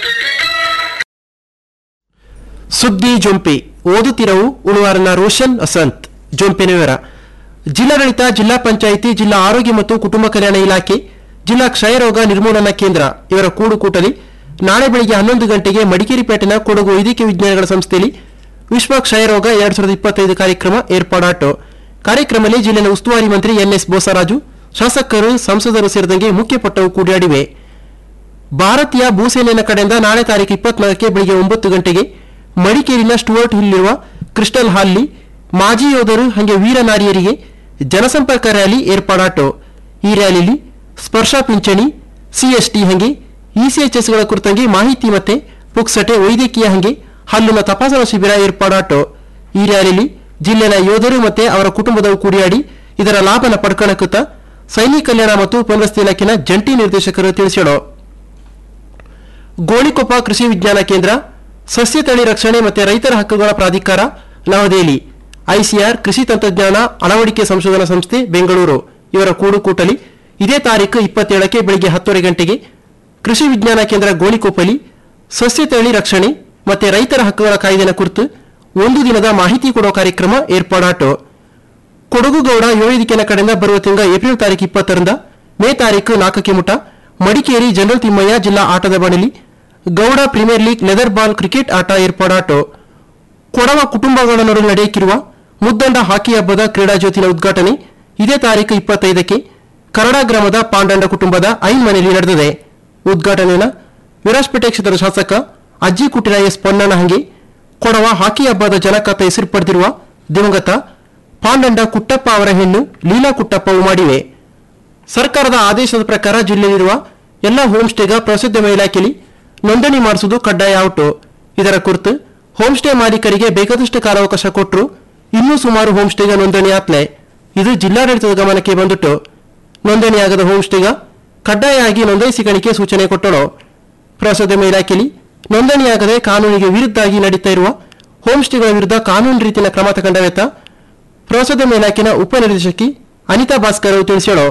ಸುದ್ದಿ ಜೊಂಪೆ ಓದುತ್ತಿರವು ಉಳುವಾರನ ರೋಷನ್ ಅಸಂತ್ ಜೊಂಪೆ ವಿವರ ಜಿಲ್ಲಾಡಳಿತ ಜಿಲ್ಲಾ ಪಂಚಾಯಿತಿ ಜಿಲ್ಲಾ ಆರೋಗ್ಯ ಮತ್ತು ಕುಟುಂಬ ಕಲ್ಯಾಣ ಇಲಾಖೆ ಜಿಲ್ಲಾ ಕ್ಷಯರೋಗ ನಿರ್ಮೂಲನಾ ಕೇಂದ್ರ ಇವರ ಕೂಡುಕೂಟಲಿ ನಾಳೆ ಬೆಳಿಗ್ಗೆ ಹನ್ನೊಂದು ಗಂಟೆಗೆ ಮಡಿಕೇರಿ ಪೇಟೆನ ಕೊಡಗು ವೈದ್ಯಕೀಯ ವಿಜ್ಞಾನಗಳ ಸಂಸ್ಥೆಯಲ್ಲಿ ವಿಶ್ವ ಕ್ಷಯರೋಗ ಎರಡ್ ಸಾವಿರದ ಇಪ್ಪತ್ತೈದು ಕಾರ್ಯಕ್ರಮ ಏರ್ಪಾಡಾಟು ಕಾರ್ಯಕ್ರಮದಲ್ಲಿ ಜಿಲ್ಲೆಯ ಉಸ್ತುವಾರಿ ಮಂತ್ರಿ ಎನ್ಎಸ್ ಬೋಸರಾಜು ಶಾಸಕರು ಸಂಸದರು ಸೇರಿದಂತೆ ಮುಖ್ಯ ಪಟ್ಟವು ಕೂಡಿಯಾಡಿವೆ ಭಾರತೀಯ ಭೂಸೇನೆಯ ಕಡೆಯಿಂದ ನಾಳೆ ತಾರೀಕು ಇಪ್ಪತ್ನಾಲ್ಕಕ್ಕೆ ಬೆಳಿಗ್ಗೆ ಒಂಬತ್ತು ಗಂಟೆಗೆ ಮಡಿಕೇರಿನ ಸ್ಟುವರ್ಟ್ ಹಿಲ್ಲಿರುವ ಕ್ರಿಸ್ಟಲ್ ಹಾಲ್ಲಿ ಮಾಜಿ ಯೋಧರು ಹಾಗೆ ವೀರ ನಾರಿಯರಿಗೆ ಜನಸಂಪರ್ಕ ರ್ಯಾಲಿ ಏರ್ಪಾಡಾಟು ಈ ರ್ಯಾಲಿಯಲ್ಲಿ ಸ್ಪರ್ಶ ಪಿಂಚಣಿ ಸಿಎಸ್ಟಿ ಹಂಗೆ ಇಸಿಎಚ್ಎಸ್ಗಳ ಕುರಿತಂಗೆ ಮಾಹಿತಿ ಮತ್ತೆ ಪುಕ್ಸಟೆ ವೈದ್ಯಕೀಯ ಹಂಗೆ ಹಲ್ಲಿನ ತಪಾಸಣಾ ಶಿಬಿರ ಏರ್ಪಾಡಾಟು ಈ ರ್ಯಾಲಿಯಲ್ಲಿ ಜಿಲ್ಲೆಯ ಯೋಧರು ಮತ್ತೆ ಅವರ ಕುಟುಂಬದವು ಕೂಡಿಯಾಡಿ ಇದರ ಲಾಭನ ಪಡ್ಕೊಳ್ಳುತ್ತ ಸೈನಿಕ ಕಲ್ಯಾಣ ಮತ್ತು ಪುನರ್ವಸತಿ ಇಲಾಖೆನ ಜಂಟಿ ನಿರ್ದೇಶಕರು ತಿಳಿಸಿದರು ಗೋಣಿಕೊಪ್ಪ ಕೃಷಿ ವಿಜ್ಞಾನ ಕೇಂದ್ರ ಸಸ್ಯ ತಳಿ ರಕ್ಷಣೆ ಮತ್ತು ರೈತರ ಹಕ್ಕುಗಳ ಪ್ರಾಧಿಕಾರ ನವದೆಹಲಿ ಐಸಿಆರ್ ಕೃಷಿ ತಂತ್ರಜ್ಞಾನ ಅಳವಡಿಕೆ ಸಂಶೋಧನಾ ಸಂಸ್ಥೆ ಬೆಂಗಳೂರು ಇವರ ಕೂಡುಕೂಟಲಿ ಇದೇ ತಾರೀಕು ಇಪ್ಪತ್ತೇಳಕ್ಕೆ ಬೆಳಿಗ್ಗೆ ಹತ್ತುವರೆ ಗಂಟೆಗೆ ಕೃಷಿ ವಿಜ್ಞಾನ ಕೇಂದ್ರ ಗೋಣಿಕೊಪ್ಪಲಿ ಸಸ್ಯ ತಳಿ ರಕ್ಷಣೆ ಮತ್ತು ರೈತರ ಹಕ್ಕುಗಳ ಕಾಯ್ದೆನ ಕುರಿತು ಒಂದು ದಿನದ ಮಾಹಿತಿ ಕೊಡೋ ಕಾರ್ಯಕ್ರಮ ಏರ್ಪಾಡಾಟು ಕೊಡಗು ಗೌಡ ಯೋಳಿದಿಕೆನ ಕಡೆಯಿಂದ ಬರುವ ತಿಂಗಳ ಏಪ್ರಿಲ್ ತಾರೀಕು ಇಪ್ಪತ್ತರಿಂದ ಮೇ ತಾರೀಕು ನಾಲ್ಕಕ್ಕೆ ಮುಟ ಮಡಿಕೇರಿ ಜನರಲ್ ತಿಮ್ಮಯ್ಯ ಜಿಲ್ಲಾ ಆಟದ ಬಣಲಿ Gowda premier league leather ball cricket ಆಟ ಏರ್ಪಾಡಾಟು ಕೊಡವ ಕುಟುಂಬಗಳ ನಡುವೆ ನಡೆಯುತ್ತಿರುವ ಮುದ್ದಂಡ ಹಾಕಿ ಹಬ್ಬದ ಕ್ರೀಡಾ ಜ್ಯೋತಿನ ಉದ್ಘಾಟನೆ ಇದೇ ತಾರೀಕು ಇಪ್ಪತ್ತೈದಕ್ಕೆ ಕರಡ ಗ್ರಾಮದ ಪಾಂಡಂಡ ಕುಟುಂಬದ ಐನ್ ಮನೆಯಲ್ಲಿ ನಡೆದಿದೆ ಉದ್ಘಾಟನೆಯ ವಿರಾಜಪೇಟೆ ಕ್ಷೇತ್ರದ ಶಾಸಕ ಅಜ್ಜಿ ಕುಟಿರ ಎಸ್ ಪೊನ್ನಣ್ಣ ಹಂಗೆ ಕೊಡವ ಹಾಕಿ ಹಬ್ಬದ ಜನಕತ ಹೆಸರು ಪಡೆದಿರುವ ದಿವಂಗತ ಪಾಂಡಂಡ ಕುಟ್ಟಪ್ಪ ಅವರ ಹೆಣ್ಣು ಲೀಲಾ ಕುಟ್ಟಪ್ಪವು ಮಾಡಿವೆ ಸರ್ಕಾರದ ಆದೇಶದ ಪ್ರಕಾರ ಜಿಲ್ಲೆಯಲ್ಲಿರುವ ಎಲ್ಲ ಹೋಮ್ ಸ್ಟೇಗ ಪ್ರವಾಸೋದ್ಯಮ ಇಲಾಖೆಯಲ್ಲಿ ನೋಂದಣಿ ಮಾಡಿಸುವುದು ಕಡ್ಡಾಯ ಔಟು ಇದರ ಕುರಿತು ಹೋಮ್ ಸ್ಟೇ ಮಾಲೀಕರಿಗೆ ಬೇಕಾದಷ್ಟು ಕಾಲಾವಕಾಶ ಕೊಟ್ಟರು ಇನ್ನೂ ಸುಮಾರು ಹೋಮ್ ಸ್ಟೇಗ ನೋಂದಣಿ ಆತ್ಲೆ ಇದು ಜಿಲ್ಲಾಡಳಿತದ ಗಮನಕ್ಕೆ ಬಂದಿಟ್ಟು ನೋಂದಣಿಯಾಗದ ಹೋಮ್ ಸ್ಟೇಗ ಕಡ್ಡಾಯವಾಗಿ ನೋಂದಾಯಿಸಿಗಳಿಕೆ ಸೂಚನೆ ಕೊಟ್ಟಳು ಪ್ರವಾಸೋದ್ಯಮ ಇಲಾಖೆಯಲ್ಲಿ ನೋಂದಣಿಯಾಗದೆ ಕಾನೂನಿಗೆ ವಿರುದ್ಧವಾಗಿ ನಡೀತಾ ಇರುವ ಹೋಮ್ ಸ್ಟೇಗಳ ವಿರುದ್ಧ ಕಾನೂನು ರೀತಿಯ ಕ್ರಮ ತಗೊಂಡವೆತ್ತ ಪ್ರವಾಸೋದ್ಯಮ ಇಲಾಖೆನ ಉಪನಿರ್ದೇಶಕಿ ಅನಿತಾ ಭಾಸ್ಕರ್ ಅವರು ತಿಳಿಸ್ಯಾಳು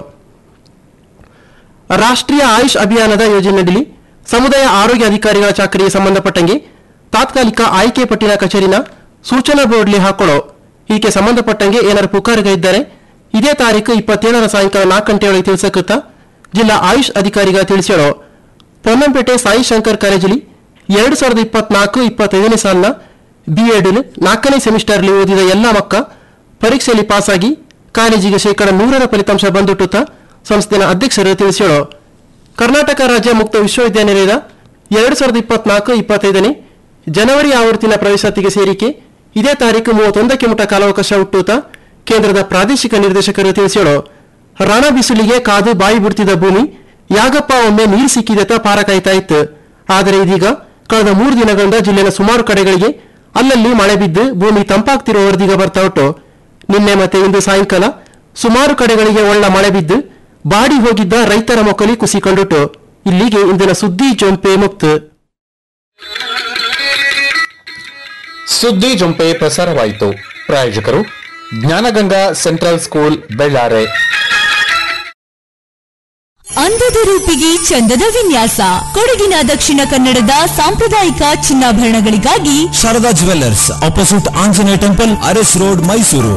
ರಾಷ್ಟ್ರೀಯ ಆಯುಷ್ ಅಭಿಯಾನದ ಯೋಜನೆಯಲ್ಲಿ ಸಮುದಾಯ ಆರೋಗ್ಯ ಅಧಿಕಾರಿಗಳ ಚಾಕರಿಗೆ ಸಂಬಂಧಪಟ್ಟಂಗೆ ತಾತ್ಕಾಲಿಕ ಆಯ್ಕೆ ಪಟ್ಟಿನ ಕಚೇರಿನ ಸೂಚನಾ ಬೋರ್ಡ್ಲಿ ಹಾಕೊಳ್ಳೋ ಈಕೆ ಸಂಬಂಧಪಟ್ಟಂಗೆ ಏನಾರು ಪುಕಾರಿಗಳಿದ್ದರೆ ಇದೇ ತಾರೀಕು ಇಪ್ಪತ್ತೇಳರ ಸಾಯಂಕಾಲ ನಾಲ್ಕು ಗಂಟೆಯೊಳಗೆ ತಿಳಿಸಕುತ್ತ ಜಿಲ್ಲಾ ಆಯುಷ್ ಅಧಿಕಾರಿಗ ತಿಳಿಸ್ಯಾಳು ಪೊನ್ನಂಪೇಟೆ ಸಾಯಿ ಶಂಕರ್ ಕಾಲೇಜಲ್ಲಿ ಎರಡು ಸಾವಿರದ ಇಪ್ಪತ್ನಾಲ್ಕು ಇಪ್ಪತ್ತೈದನೇ ಸಾಲಿನ ಬಿ ಎಡ್ ನಾಲ್ಕನೇ ಸೆಮಿಸ್ಟರ್ಲಿ ಓದಿದ ಎಲ್ಲ ಮಕ್ಕ ಪರೀಕ್ಷೆಯಲ್ಲಿ ಪಾಸಾಗಿ ಕಾಲೇಜಿಗೆ ಶೇಕಡ ನೂರರ ಫಲಿತಾಂಶ ಬಂದುಟ್ಟುತ್ತಾ ಸಂಸ್ಥೆಯ ಅಧ್ಯಕ್ಷರು ತಿಳಿಸ್ಯಾಳು ಕರ್ನಾಟಕ ರಾಜ್ಯ ಮುಕ್ತ ವಿಶ್ವವಿದ್ಯಾನಿಲಯದ ಎರಡು ಸಾವಿರದ ಇಪ್ಪತ್ನಾಲ್ಕು ಇಪ್ಪತ್ತೈದನೇ ಜನವರಿ ಆವೃತ್ತಿನ ಪ್ರವೇಶಾತಿಗೆ ಸೇರಿಕೆ ಇದೇ ತಾರೀಕು ಮೂವತ್ತೊಂದಕ್ಕೆ ಮುಟ ಕಾಲಾವಕಾಶ ಹುಟ್ಟುತ್ತಾ ಕೇಂದ್ರದ ಪ್ರಾದೇಶಿಕ ನಿರ್ದೇಶಕರು ತಿಳಿಸ್ಯಾಳು ರಣ ಬಿಸಿಲಿಗೆ ಕಾದು ಬಾಯಿ ಬಿಡ್ತಿದ್ದ ಭೂಮಿ ಯಾಗಪ್ಪ ಒಮ್ಮೆ ನೀರು ಸಿಕ್ಕಿದೆತ ಪಾರ ಕಾಯ್ತಾ ಇತ್ತು ಆದರೆ ಇದೀಗ ಕಳೆದ ಮೂರು ದಿನಗಳಿಂದ ಜಿಲ್ಲೆಯ ಸುಮಾರು ಕಡೆಗಳಿಗೆ ಅಲ್ಲಲ್ಲಿ ಮಳೆ ಬಿದ್ದು ಭೂಮಿ ತಂಪಾಗ್ತಿರುವ ವರದಿಗ ಬರ್ತಾ ಉಂಟು ನಿನ್ನೆ ಮತ್ತೆ ಇಂದು ಸಾಯಂಕಾಲ ಸುಮಾರು ಕಡೆಗಳಿಗೆ ಒಳ್ಳ ಮಳೆ ಬಿದ್ದು ಬಾಡಿ ಹೋಗಿದ್ದ ರೈತರ ಮೊಕ್ಕಲಿ ಕುಸಿಕೊಂಡುಟ್ಟು ಇಲ್ಲಿಗೆ ಇಂದಿನ ಸುದ್ದಿ ಜೊಂಪೆ ಮುಕ್ತ ಸುದ್ದಿ ಜೊಂಪೆ ಪ್ರಸಾರವಾಯಿತು ಪ್ರಾಯೋಜಕರು ಜ್ಞಾನಗಂಗಾ ಸೆಂಟ್ರಲ್ ಸ್ಕೂಲ್ ಬೆಳ್ಳಾರೆ ಅಂದದ ರೂಪಿಗೆ ಚಂದದ ವಿನ್ಯಾಸ ಕೊಡಗಿನ ದಕ್ಷಿಣ ಕನ್ನಡದ ಸಾಂಪ್ರದಾಯಿಕ ಚಿನ್ನಾಭರಣಗಳಿಗಾಗಿ Sharada jewellers opposite Anjaneya temple Aras road Mysuru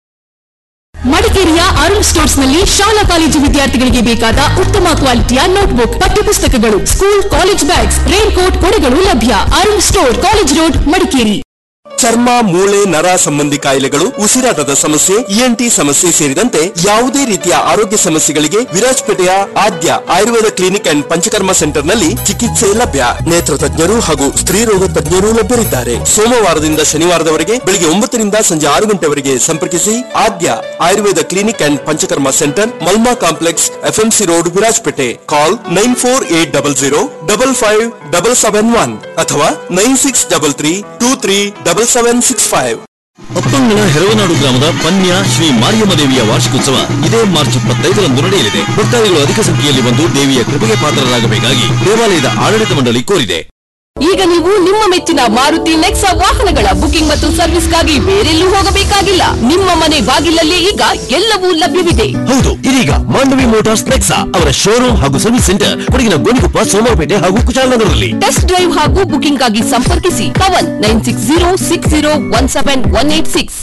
ಮಡಿಕೇರಿಯ ಅರುಣ್ ಸ್ಟೋರ್ಸ್ ನಲ್ಲಿ ಶಾಲಾ ಕಾಲೇಜು ವಿದ್ಯಾರ್ಥಿಗಳಿಗೆ ಬೇಕಾದ ಉತ್ತಮ ಕ್ವಾಲಿಟಿಯ ನೋಟ್ಬುಕ್ ಪಠ್ಯಪುಸ್ತಕಗಳು school college bags rain coat ಕೊಡೆಗಳು ಲಭ್ಯ Arun store college road Madikeri ಚರ್ಮ ಮೂಳೆ ನರ ಸಂಬಂಧಿ ಕಾಯಿಲೆಗಳು ಉಸಿರಾಟದ ಸಮಸ್ಯೆ ಇಎನ್ಟಿ ಸಮಸ್ಯೆ ಸೇರಿದಂತೆ ಯಾವುದೇ ರೀತಿಯ ಆರೋಗ್ಯ ಸಮಸ್ಯೆಗಳಿಗೆ ವಿರಾಜಪೇಟೆಯ Adya Ayurveda clinic and Panchakarma centre ನಲ್ಲಿ ಚಿಕಿತ್ಸೆ ಲಭ್ಯ ನೇತ್ರ ತಜ್ಞರು ಹಾಗೂ ಸ್ತ್ರೀ ರೋಗ ತಜ್ಞರು ಲಭ್ಯರಿದ್ದಾರೆ ಸೋಮವಾರದಿಂದ ಶನಿವಾರದವರೆಗೆ ಬೆಳಿಗ್ಗೆ ಒಂಬತ್ತರಿಂದ ಸಂಜೆ ಆರು ಗಂಟೆವರೆಗೆ ಸಂಪರ್ಕಿಸಿ Adya Ayurveda clinic and Panchakarma centre Malma complex FMC road Virajpet call nine four eight double zero double five double seven one ಅಥವಾ nine six double three two three double seven six five Oppangala Heravanadu ಗ್ರಾಮದ ಪನ್ಯ ಶ್ರೀ ಮಾರಿಯಮ್ಮ ದೇವಿಯ ವಾರ್ಷಿಕೋತ್ಸವ ಇದೇ ಮಾರ್ಚ್ ಇಪ್ಪತ್ತೈದರಂದು ನಡೆಯಲಿದೆ ಭಕ್ತಾದಿಗಳು ಅಧಿಕ ಸಂಖ್ಯೆಯಲ್ಲಿ ಬಂದು ದೇವಿಯ ಕೃಪೆಗೆ ಪಾತ್ರರಾಗಬೇಕಾಗಿ ದೇವಾಲಯದ ಆಡಳಿತ ಮಂಡಳಿ ಕೋರಿದೆ ಈಗ ನೀವು ನಿಮ್ಮ ಮೆಚ್ಚಿನ ಮಾರುತಿ ನೆಕ್ಸಾ ವಾಹನಗಳ ಬುಕಿಂಗ್ ಮತ್ತು ಸರ್ವಿಸ್ಗಾಗಿ ಬೇರೆಲ್ಲೂ ಹೋಗಬೇಕಾಗಿಲ್ಲ ನಿಮ್ಮ ಮನೆ ಬಾಗಿಲಲ್ಲೇ ಈಗ ಎಲ್ಲವೂ ಲಭ್ಯವಿದೆ ಹೌದು ಇದೀಗ ಮಾಂಡವಿ ಮೋಟಾರ್ಸ್ ನೆಕ್ಸಾ ಅವರ ಶೋರೂಮ್ ಹಾಗೂ ಸರ್ವಿಸ್ ಸೆಂಟರ್ ಕೊಡಗಿನ ಗೋಣಿಕೊಪ್ಪ ಸೋಮವಾರಪೇಟೆ ಹಾಗೂ ಕುಶಾಲನಗರದಲ್ಲಿ ಟೆಸ್ಟ್ ಡ್ರೈವ್ ಹಾಗೂ ಬುಕಿಂಗ್ ಆಗಿ ಸಂಪರ್ಕಿಸಿ Pavan nine six zero six zero one seven one eight six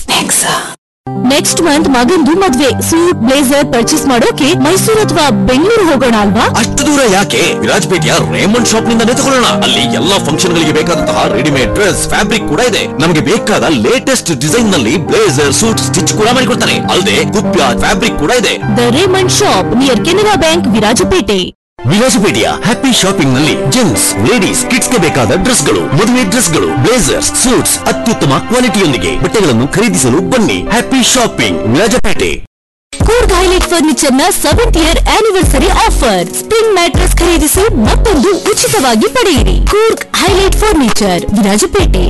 next month ಮಗಂದು ಮದ್ವೆ ಸೂಟ್ ಬ್ಲೇಸರ್ ಪರ್ಚೇಸ್ ಮಾಡೋಕೆ ಮೈಸೂರು ಅಥವಾ ಬೆಂಗಳೂರು ಹೋಗೋಣ ಅಲ್ವಾ ಅಷ್ಟು ದೂರ ಯಾಕೆ ವಿರಾಜಪೇಟೆಯ ರೇಮಂಡ್ ಶಾಪ್ ನಿಂದ ತಗೊಳ್ಳೋಣ ಅಲ್ಲಿ ಎಲ್ಲಾ ಫಂಕ್ಷನ್ ಗಳಿಗೆ ಬೇಕಾದಂತಹ ರೆಡಿಮೇಡ್ ಡ್ರೆಸ್ ಫ್ಯಾಬ್ರಿಕ್ ಕೂಡ ಇದೆ ನಮಗೆ ಬೇಕಾದ ಲೇಟೆಸ್ಟ್ ಡಿಸೈನ್ ನಲ್ಲಿ ಬ್ಲೇಸರ್ ಸೂಟ್ ಸ್ಟಿಚ್ ಕೂಡ ಮಾಡಿಕೊಡ್ತಾರೆ ಅಲ್ಲದೆ ಕುಪ್ಯ ಫ್ಯಾಬ್ರಿಕ್ ಕೂಡ ಇದೆ the Raymond shop near Canara bank Virajpet ವಿಲಾಸಪೇಟೆಯ ಹ್ಯಾಪಿ ಶಾಪಿಂಗ್ ನಲ್ಲಿ ಜೆಂಟ್ಸ್ ಲೇಡೀಸ್ ಕಿಡ್ಸ್ ಗೆ ಬೇಕಾದ ಡ್ರೆಸ್ಗಳು ಮದುವೆ ಡ್ರೆಸ್ಗಳು ಬ್ಲೇಸರ್ಸ್ ಸೂಟ್ಸ್ ಅತ್ಯುತ್ತಮ ಕ್ವಾಲಿಟಿಯೊಂದಿಗೆ ಬಟ್ಟೆಗಳನ್ನು ಖರೀದಿಸಲು ಬನ್ನಿ happy shopping Virajpet Coorg highlight furniture ನ seventh year anniversary offer spring mattress ಖರೀದಿಸಿ ಮತ್ತೊಂದು ಉಚಿತವಾಗಿ ಪಡೆಯಿರಿ ಕೂರ್ಗ್ ಹೈಲೈಟ್ ಫರ್ನಿಚರ್ ವಿರಾಜಪೇಟೆ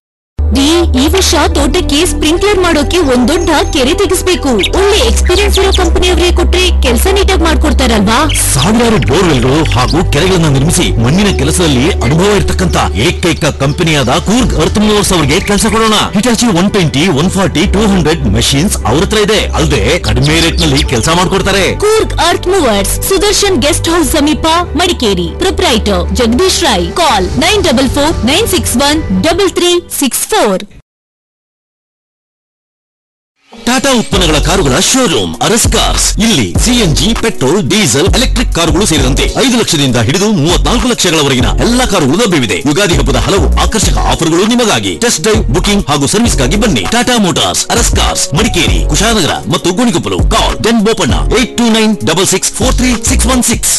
ರೀ ಈ ವರ್ಷ ತೋಟಕ್ಕೆ ಸ್ಪ್ರಿಂಕ್ಲರ್ ಮಾಡೋಕೆ ಒಂದ್ ದೊಡ್ಡ ಕೆರೆ ತೆಗಿಸ್ಬೇಕು ಒಳ್ಳೆ ಎಕ್ಸ್ಪೀರಿಯನ್ಸ್ ಇರೋ ಕಂಪನಿಯವರಿಗೆ ಕೊಟ್ರೆ ಕೆಲಸ ನೀಟಾಗಿ ಮಾಡ್ಕೊಡ್ತಾರಲ್ವಾ ಸಾವಿರಾರು ಬೋರ್ವೆಲ್ಗಳು ಹಾಗೂ ಕೆರೆಗಳನ್ನು ನಿರ್ಮಿಸಿ ಮಣ್ಣಿನ ಕೆಲಸದಲ್ಲಿ ಅನುಭವ ಇರತಕ್ಕಂತ ಏಕೈಕ ಕಂಪನಿಯಾದ ಕೂರ್ಗ್ ಅರ್ತ್ ಮೂವರ್ಸ್ ಅವರಿಗೆ ಕೆಲಸ ಕೊಡೋಣ Hitachi one twenty one forty two hundred machines ಅವ್ರ ಹತ್ರ ಇದೆ ಅಲ್ಲದೆ ಕಡಿಮೆ ರೇಟ್ ನಲ್ಲಿ ಕೆಲಸ ಮಾಡ್ಕೊಡ್ತಾರೆ Coorg earth movers Sudarshan guest house ಸಮೀಪ Madikeri proprietor Jagadish Rai call nine double four nine six one double three six four Tata ಉತ್ಪನ್ನಗಳ ಕಾರುಗಳ ಶೋರೂಮ್ ಅರಸ್ ಕಾರ್ಸ್ ಇಲ್ಲಿ ಸಿಎನ್ಜಿ ಪೆಟ್ರೋಲ್ ಡೀಸೆಲ್ ಎಲೆಕ್ಟ್ರಿಕ್ ಕಾರುಗಳು ಸೇರಿದಂತೆ ಐದು ಲಕ್ಷದಿಂದ ಹಿಡಿದು ಮೂವತ್ನಾಲ್ಕು ಲಕ್ಷಗಳವರೆಗಿನ ಎಲ್ಲಾ ಕಾರುಗಳು ಲಭ್ಯವಿದೆ ಯುಗಾದಿ ಹಬ್ಬದ ಹಲವು ಆಕರ್ಷಕ ಆಫರ್ಗಳು ನಿಮಗಾಗಿ ಟೆಸ್ಟ್ ಡ್ರೈವ್ ಬುಕಿಂಗ್ ಹಾಗೂ ಸರ್ವಿಸ್ಗಾಗಿ ಬನ್ನಿ ಟಾಟಾ ಮೋಟಾರ್ಸ್ ಅರಸ್ ಕಾರ್ಸ್ ಮಡಿಕೇರಿ ಕುಶಾನಗರ ಮತ್ತು Gonikoppal call ten Boppanna eight two nine double six four three six one six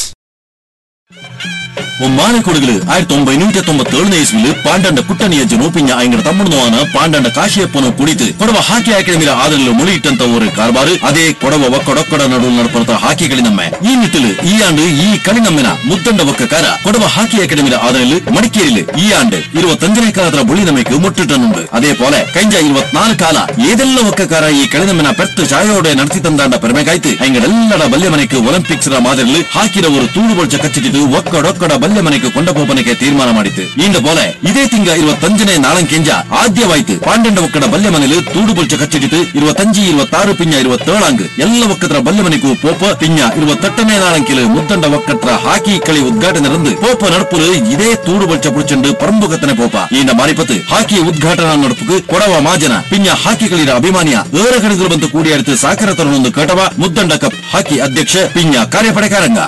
ഒമ്മാന കൊടുകള് ആയിരത്തി ഒമ്പതിനൂറ്റി തൊമ്പത്തി ഏഴിന് ഇസ്മില് പാണ്ഡന്റെ കുട്ടനിയ ജനോಪಿഞ്ഞ അയಂಗಡ ತಮ್ಮಣ್ಣನವನ ಪಾಂಡಂಡ ಕಾಶಿಯಪ್ಪನ ಕುಳಿತು ಕೊಡವ ಹಾಕಿ ಅಕಾಡೆಮಿಯ ಆದರಲು ಮುಳಿಯಿಟ್ಟಂತ ஒரு ಕಾರ್ಬಾರು ಅದೇ ಕೊಡವ ಒಕ್ಕಡೊಕ್ಕಡ ನಡುವೆ ನಡಪಂತ ಹಾಕಿ களிನಮ್ಮೆ ಈ ನಿಟ್ಟಿಲು ಈ ಆಂಡು ಈ களிನಮ್ಮಿನ ಮುದ್ದಂಡ ಒಕ್ಕಕಾರ ಕೊಡವ ಹಾಕಿ ಅಕಾಡೆಮಿಯ ಆದರಲು മടിക്കേരില് ഈ ആണ്ട് ഇരുപത്തഞ്ചിനെ കാലത്ര ബുള്ളി നമുക്ക് മുട്ടിട്ടുണ്ട് അതേപോലെ കഴിഞ്ഞ ഇരുപത്തിനാല് കാല ഏതെല്ലാം ഒക്കക്കാര ഈ കളിനമ്മിನ പെർത്ത് ചായയോടെ നടത്തി തந்தாണ്ട പെരുമകാಯ್ತು അയങ്കಡೆಲ್ಲಡ ಬಲ್ಯಮನೆಗೆ ಒಲಿಂಪಿಕ್ಸ್ ಮಾದರಿಯಲ್ಲಿ ಹಾಕಿದ ஒரு ತೂಳು ಬೊಳ್ಚ ಕಚ್ಚಿದ್ದು ಒಕ್ಕಡೊಕ್ಕಡ ಬಲ್ಯಮನೆಗೆ ಕೊಂಡಪೋಪನೆಗೆ ತೀರ್ಮಾನ ಮಾಡಿತು ಇಂದ ಪೋಲೆ ಇದೇ ತಿಂಗ ഇരുപത്തഞ്ചിനെ നാളം കെഞ്ച ആദ്യമായിട്ട് പാണ്ഡണ്ട ഒക്കട ബല്യമനില് തൂട് പൊളിച്ച കച്ചിട്ട് ഇരുപത്തഞ്ച് ഇരുപത്താറ് പിഞ്ഞ ഇരുപത്തേഴാങ്ക് ಎಲ್ಲ ಒಕ್ಕತ್ರ ಬಲ್ಯಮನೆಗೂ ಪೋಪ ಪಿഞ്ഞ ഇരുപത്തെട്ടನೇ നാളെങ്കില് ಮುದ್ದണ്ട ಒಕ್ಕತ್ರ ಹಾಕಿ കളി ಉದ್ಘಾಟನೆ ನಡೆದು ಪೋಪ ನಡಪುಲು ಇದೇ ತೂಡು ಬೊಳ್ಚ ಪುಡಿಚಂಡು ಪರಂಬುಗತ್ತನೆ ಪೋಪ ಇಂದ ಮಾರಿಪತ್ತು ಹಾಕಿ ಉದ್ಘಾಟನಾ ನಡಪುಕು ಕೊಡವ ಮಾಜನ ಪಿഞ്ഞ ಹಾಕಿ കളിರ ಅಭಿಮಾನಿಯ ಏರ ಕಣಿಗಳು ಬಂದು ಕೂಡಿಯಾಡಿತು ಸಾಕರ ತರುಣೊಂದು ಕಟವ ಮುದ್ದಂಡ ಕಪ್ ಹಾಕಿ ಅಧ್ಯಕ್ಷ ಪಿഞ്ഞ ಕಾರ್ಯಪಡೆಕಾರಂಗ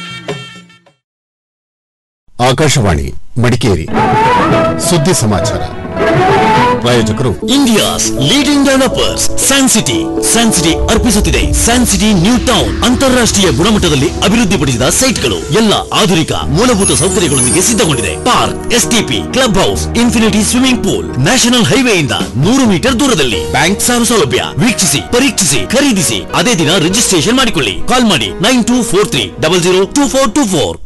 ಆಕಾಶವಾಣಿ ಮಡಿಕೇರಿ ಸುದ್ದಿ ಸಮಾಚಾರ ಪ್ರಾಯೋಜಕರು India's leading developers San City San City ಅರ್ಪಿಸುತ್ತಿದೆ ಸ್ಯಾನ್ ಸಿಟಿ ನ್ಯೂ ಟೌನ್ ಅಂತಾರಾಷ್ಟ್ರೀಯ ಗುಣಮಟ್ಟದಲ್ಲಿ ಅಭಿವೃದ್ಧಿಪಡಿಸಿದ ಸೈಟ್ಗಳು ಎಲ್ಲ ಆಧುನಿಕ ಮೂಲಭೂತ ಸೌಕರ್ಯಗಳೊಂದಿಗೆ ಸಿದ್ಧಗೊಂಡಿದೆ park STP club house infinity swimming pool national ಹೈವೇಯಿಂದ ನೂರು ಮೀಟರ್ ದೂರದಲ್ಲಿ ಬ್ಯಾಂಕ್ ಸಾಲ ಸೌಲಭ್ಯ ವೀಕ್ಷಿಸಿ ಪರೀಕ್ಷಿಸಿ ಖರೀದಿಸಿ ಅದೇ ದಿನ ರಿಜಿಸ್ಟ್ರೇಷನ್ ಮಾಡಿಕೊಳ್ಳಿ ಕಾಲ್ ಮಾಡಿ nine two four three double zero two four two four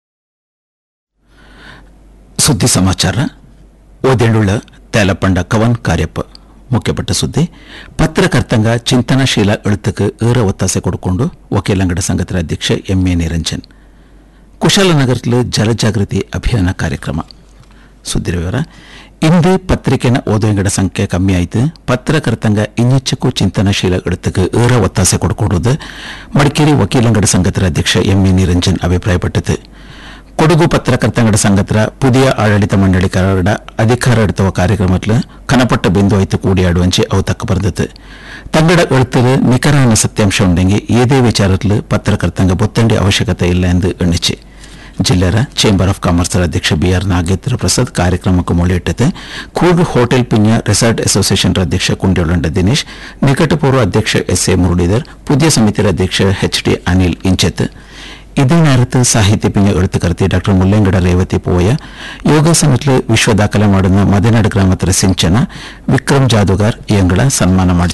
ಸುದ್ದಿ ಸಮಾಚಾರ ಓದೆಂಡುಳ್ಳ ತೇಲಪಂಡ ಕವನ್ ಕಾರ್ಯಪ್ಪ ಮುಖ್ಯಪಟ್ಟ ಸುದ್ದಿ ಪತ್ರಕರ್ತಂಗ ಚಿಂತನಶೀಲ ಎಳುತ್ತಕ್ಕೆ ಏರ ಒತ್ತಾಸೆ ಕೊಡ್ಕೊಂಡು ವಕೀಲಂಗಡ ಸಂಘದ ಅಧ್ಯಕ್ಷ ಎಂ ಎ ನಿರಂಜನ್ ಕುಶಾಲನಗರದಲ್ಲಿ ಜಲಜಾಗೃತಿ ಅಭಿಯಾನ ಕಾರ್ಯಕ್ರಮ ಸುದ್ದಿ ವಿವರ ಇಂದು ಪತ್ರಿಕೆನ ಓದುವಂಗಡ ಸಂಖ್ಯೆ ಕಮ್ಮಿ ಆಯ್ತು ಪತ್ರಕರ್ತಂಗ ಇನ್ನಿಚ್ಚಕ್ಕೂ ಚಿಂತನಶೀಲ ಎಡತಕ್ಕೆ ಏರ ಒತ್ತಾಸೆ ಕೊಡ್ಕೊಡುವುದು ಮಡಿಕೇರಿ ವಕೀಲಂಗಡ ಸಂಘತರ ಅಧ್ಯಕ್ಷ ಎಂ ಎ ನಿರಂಜನ್ ಅಭಿಪ್ರಾಯಪಟ್ಟது ಕೊಡಗು ಪತ್ರಕರ್ತಂಗಡ ಸಂಘತರ ಪುದಿಯ ಆಡಳಿತ ಮಂಡಳಿಕಾರರ ಅಧಿಕಾರ ಎಡುತ್ತವ ಕಾರ್ಯಕ್ರಮത്തിൽ ಕನಪಟ್ಟ ಬಿಂದು ಆಯ್ತು ಕೂಡಿಯಾಡುವಂಚೆ ಅವು ತಕ್ಕ ಬರ್ದತ್ತು ತಂಗಡ ಎಳುತ್ತಲು ನಿಖರಾನ ಸತ್ಯಾಂಶ ಉಂಡೆಂಗೆ ಏದೇ ವಿಚಾರത്തിൽ ಪತ್ರಕರ್ತಂಗ ಬೊತ್ತಂಡಿ ಅವಶ್ಯಕತೆ ಇಲ್ಲ ಎಂದು ಎಣ್ಣಿச்சு ಜಿಲ್ಲೆರ ಚೇಂಬರ್ ಆಫ್ ಕಾಮರ್ಸ್ ಅಧ್ಯಕ್ಷ ಬಿಆರ್ ನಾಗೇಂದ್ರ ಪ್ರಸಾದ್ ಕಾರ್ಯಕ್ರಮಕ್ಕೆ ಮೊಳೆಯಿಟ್ಟತೆ ಕೂರ್ಗ್ ಹೋಟೆಲ್ ಪಿನ್ಯ ರೆಸಾರ್ಟ್ ಅಸೋಸಿಯೇಷನ್ ಅಧ್ಯಕ್ಷ ಕುಂಡೇಳಂಡ ದಿನೇಶ್ ನಿಕಟಪೂರ್ವ ಅಧ್ಯಕ್ಷ ಎಸ್ ಎ ಮುರಳೀಧರ್ പുതിയ സമിതിയുടെ അധ്യക്ഷ എച്ച് ടി അനിൽ ഇഞ്ചത്ത് ഇതേ നേരത്ത് സാഹിത്യ പിഞ്ഞ എഴുത്തുകർത്തി ഡോക്ടർ മുല്ലങ്കട രേവತಿ പോയ ಯೋಗಾಸನದಲ್ಲಿ ವಿಶ್ವ ದಾಖಲೆ ಮಾಡುന്ന ಮದನಾಡು ಗ್ರಾಮದ ಸಿಂಚನ ವಿಕ್ರಮ್ ಜಾದುಗಾರ್ ಇಯಂಗಳ ಸನ್ಮಾನ ಮಾಡಿತು